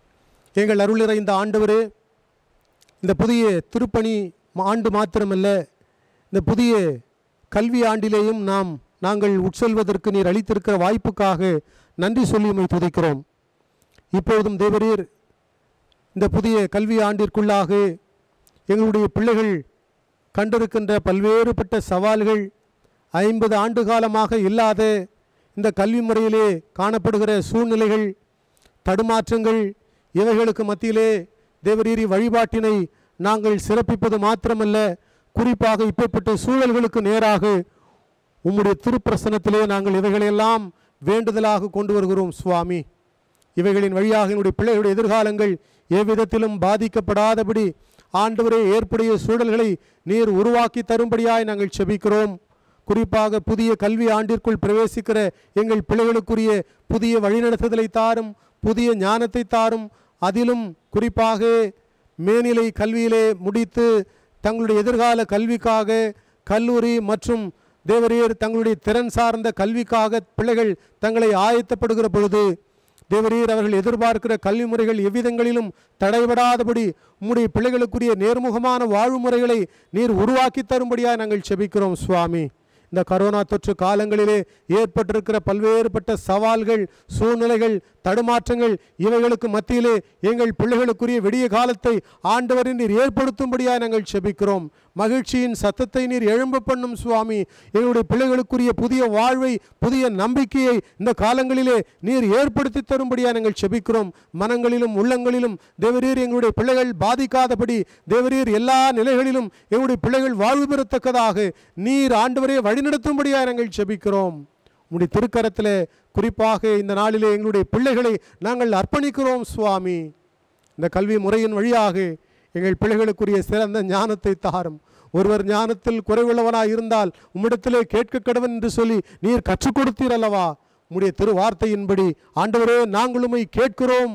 எங்கள் அருளிற இந்த ஆண்டவரே இந்த புதிய திருப்பணி ஆண்டு மாத்திரமல்ல இந்த புதிய கல்வி ஆண்டிலேயும் நாம் நாங்கள் உட்செல்வதற்கு நீர் அளித்திருக்கிற வாய்ப்புக்காக நன்றி சொல்லி உம்மை துதிக்கிறோம் இப்பொழுதும் தேவரீர் இந்த புதிய கல்வி ஆண்டிற்குள்ளாக எங்களுடைய பிள்ளைகள் கண்டிருக்கின்ற பல்வேறுபட்ட சவால்கள் ஐம்பது ஆண்டு காலமாக இல்லாத இந்த கல்வி முறையிலே காணப்படுகிற சூழ்நிலைகள் தடுமாற்றங்கள் இவைகளுக்கு மத்தியிலே தேவரீரி வழிபாட்டினை நாங்கள் சிறப்பிப்பது மாத்திரமல்ல குறிப்பாக இப்பேற்பட்ட சூழல்களுக்கு நேராக உம்முடைய திருப்பிரசனத்திலே நாங்கள் இவைகளையெல்லாம் வேண்டுதலாக கொண்டு வருகிறோம் சுவாமி இவைகளின் வழியாக என்னுடைய பிள்ளைகளுடைய எதிர்காலங்கள் எவ்விதத்திலும் பாதிக்கப்படாதபடி ஆண்டவரே ஏற்புடைய சூழல்களை நீர் உருவாக்கி தரும்படியாய் நாங்கள் செபிக்கிறோம் குறிப்பாக புதிய கல்வி ஆண்டிற்குள் பிரவேசிக்கிற எங்கள் பிள்ளைகளுக்குரிய புதிய வழிநடத்துதலை தாரும் புதிய ஞானத்தை தாரும் அதிலும் குறிப்பாக மேல்நிலை கல்வியிலே முடித்து தங்களுடைய எதிர்கால கல்விக்காக கல்லூரி மற்றும் தேவரீர் தங்களுடைய திறன் சார்ந்த கல்விக்காக பிள்ளைகள் தங்களை ஆயத்தப்படுகிற பொழுது தேவரீர் அவர்கள் எதிர்பார்க்கிற கல்வி முறைகள் எவ்விதங்களிலும் தடைபடாதபடி உம்முடைய பிள்ளைகளுக்குரிய நேர்முகமான வாழ்வு முறைகளை நீர் உருவாக்கி தரும்படியாக நாங்கள் செபிக்கிறோம் சுவாமி இந்த கரோனா தொற்று காலங்களிலே ஏற்பட்டிருக்கிற பல்வேறுபட்ட சவால்கள் சூழ்நிலைகள் தடுமாற்றங்கள் இவைகளுக்கு மத்தியிலே எங்கள் பிள்ளைகளுக்குரிய விடிய காலத்தை ஆண்டவரின் நீர் ஏற்படுத்தும்படியாக நாங்கள் செபிக்கிறோம் மகிழ்ச்சியின் சத்தத்தை நீர் எழும்ப பண்ணும் சுவாமி எங்களுடைய பிள்ளைகளுக்குரிய புதிய வாழ்வை புதிய நம்பிக்கையை இந்த காலங்களிலே நீர் ஏற்படுத்தி தரும்படியாக நாங்கள் செபிக்கிறோம் மனங்களிலும் உள்ளங்களிலும் தேவரீர் எங்களுடைய பிள்ளைகள் பாதிக்காதபடி தேவரீர் எல்லா நிலைகளிலும் எங்களுடைய பிள்ளைகள் வாழ்வு பெறத்தக்கதாக நீர் ஆண்டவரே வழிநடத்தும்படியாக நாங்கள் செபிக்கிறோம் உம்முடைய திருக்கரத்தில் குறிப்பாக இந்த நாளிலே எங்களுடைய பிள்ளைகளை நாங்கள் அர்ப்பணிக்கிறோம் சுவாமி இந்த கல்வி முறையின் வழியாக எங்கள் பிள்ளைகளுக்குரிய சிறந்த ஞானத்தை தாரும் ஒருவர் ஞானத்தில் குறைவுள்ளவனாய் இருந்தால் உம்மிடத்திலே கேட்க கடவன் என்று சொல்லி நீர் கற்றுக் கொடுத்தீர் அல்லவா உம்முடைய திருவார்த்தையின்படி ஆண்டவரே நாங்களுமை கேட்கிறோம்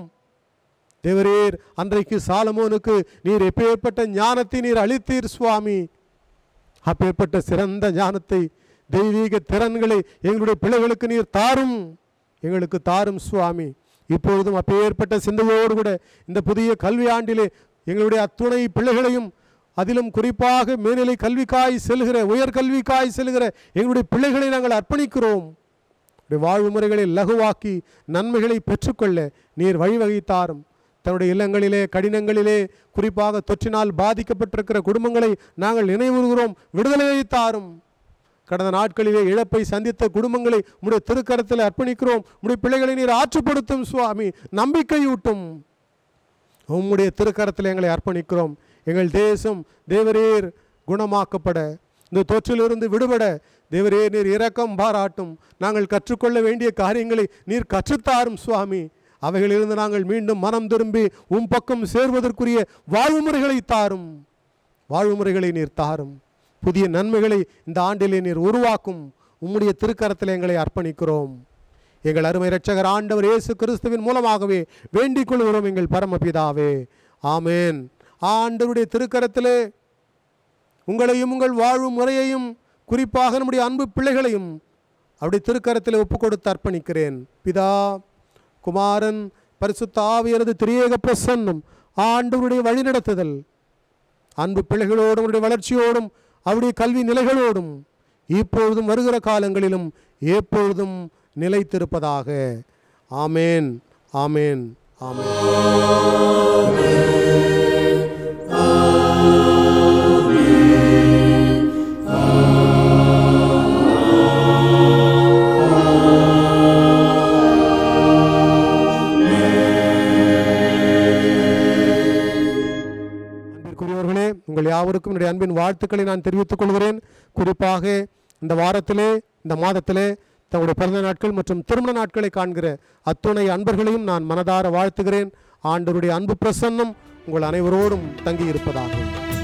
தேவரீர் அன்றைக்கு சாலமோனுக்கு நீர் எப்பேற்பட்ட ஞானத்தை நீர் அளித்தீர் சுவாமி அப்பேற்பட்ட சிறந்த ஞானத்தை தெய்வீக திறன்களை எங்களுடைய பிள்ளைகளுக்கு நீர் தாரும் எங்களுக்கு தாரும் சுவாமி இப்பொழுதும் அப்பேற்பட்ட சிந்தையோடு கூட இந்த புதிய கல்வி ஆண்டிலே எங்களுடைய அத்துணை பிள்ளைகளையும் அதிலும் குறிப்பாக மேல்நிலை கல்விக்காய் செல்கிற உயர்கல்விக்காய் செல்கிற எங்களுடைய பிள்ளைகளை நாங்கள் அர்ப்பணிக்கிறோம் உடைய வாழ்வு முறைகளை லகுவாக்கி நன்மைகளை பெற்றுக்கொள்ள நீர் வழிவகை தாரும் தன்னுடைய இல்லங்களிலே கடினங்களிலே குறிப்பாக தொற்றினால் பாதிக்கப்பட்டிருக்கிற குடும்பங்களை நாங்கள் நினைவுறுகிறோம் விடுதலையை தாரும் கடந்த நாட்களிலே இழப்பை சந்தித்த குடும்பங்களை உடைய திருக்கரத்தில் அர்ப்பணிக்கிறோம் உடைய பிள்ளைகளை நீர் ஆற்றுப்படுத்தும் சுவாமி நம்பிக்கையூட்டும் உம்முடைய திருக்கரத்தில் எங்களை அர்ப்பணிக்கிறோம் எங்கள் தேசம் தேவரீர் குணமாக்கப்பட இந்த தொற்றிலிருந்து விடுபட தேவரே நீர் இரக்கம் பாராட்டும் நாங்கள் கற்றுக்கொள்ள வேண்டிய காரியங்களை நீர் கற்றுத்தாரும் சுவாமி அவைகளிலிருந்து நாங்கள் மீண்டும் மனம் திரும்பி உம் பக்கம் சேர்வதற்குரிய வாழ்வு முறைகளை தாரும் வாழ்வு முறைகளை நீர் தாரும் புதிய நன்மைகளை இந்த ஆண்டிலே நீர் உருவாக்கும் உம்முடைய திருக்கரத்தில் எங்களை அர்ப்பணிக்கிறோம் எங்கள் அருமை இரட்சகர் ஆண்டவர் இயேசு கிறிஸ்துவின் மூலமாகவே வேண்டிக் கொள்கிறோம் எங்கள் பரமபிதாவே ஆமேன் ஆண்டவருடைய திருக்கரத்திலே உங்களையும் உங்கள் வாழ்வு முறையையும் குறிப்பாக நம்முடைய அன்பு பிள்ளைகளையும் அப்படி திருக்கரத்தில் ஒப்பு கொடுத்து அர்ப்பணிக்கிறேன் பிதா குமாரன் பரிசுத்த ஆவியரது திரியேக பிரசன்னம் ஆண்டவருடைய வழிநடத்துதல் அன்பு பிள்ளைகளோடும் அவருடைய வளர்ச்சியோடும் அவருடைய கல்வி நிலைகளோடும் இப்பொழுதும் வருகிற காலங்களிலும் எப்பொழுதும் நிலைத்திருப்பதாக ஆமேன் ஆமேன் ஆமேன் அன்பிற்குரியவர்களே உங்கள் யாவருக்கும் என்னுடைய அன்பின் வாழ்த்துக்களை நான் தெரிவித்துக் கொள்கிறேன் குறிப்பாக இந்த வாரத்திலே இந்த மாதத்திலே தங்களுடைய பிறந்த நாட்கள் மற்றும் திருமண நாட்களை காண்கிற அத்துணை அன்பர்களையும் நான் மனதார வாழ்த்துகிறேன் ஆண்டவருடைய அன்பு பிரசன்னம் உங்கள் அனைவரோடும் தங்கி இருப்பதாக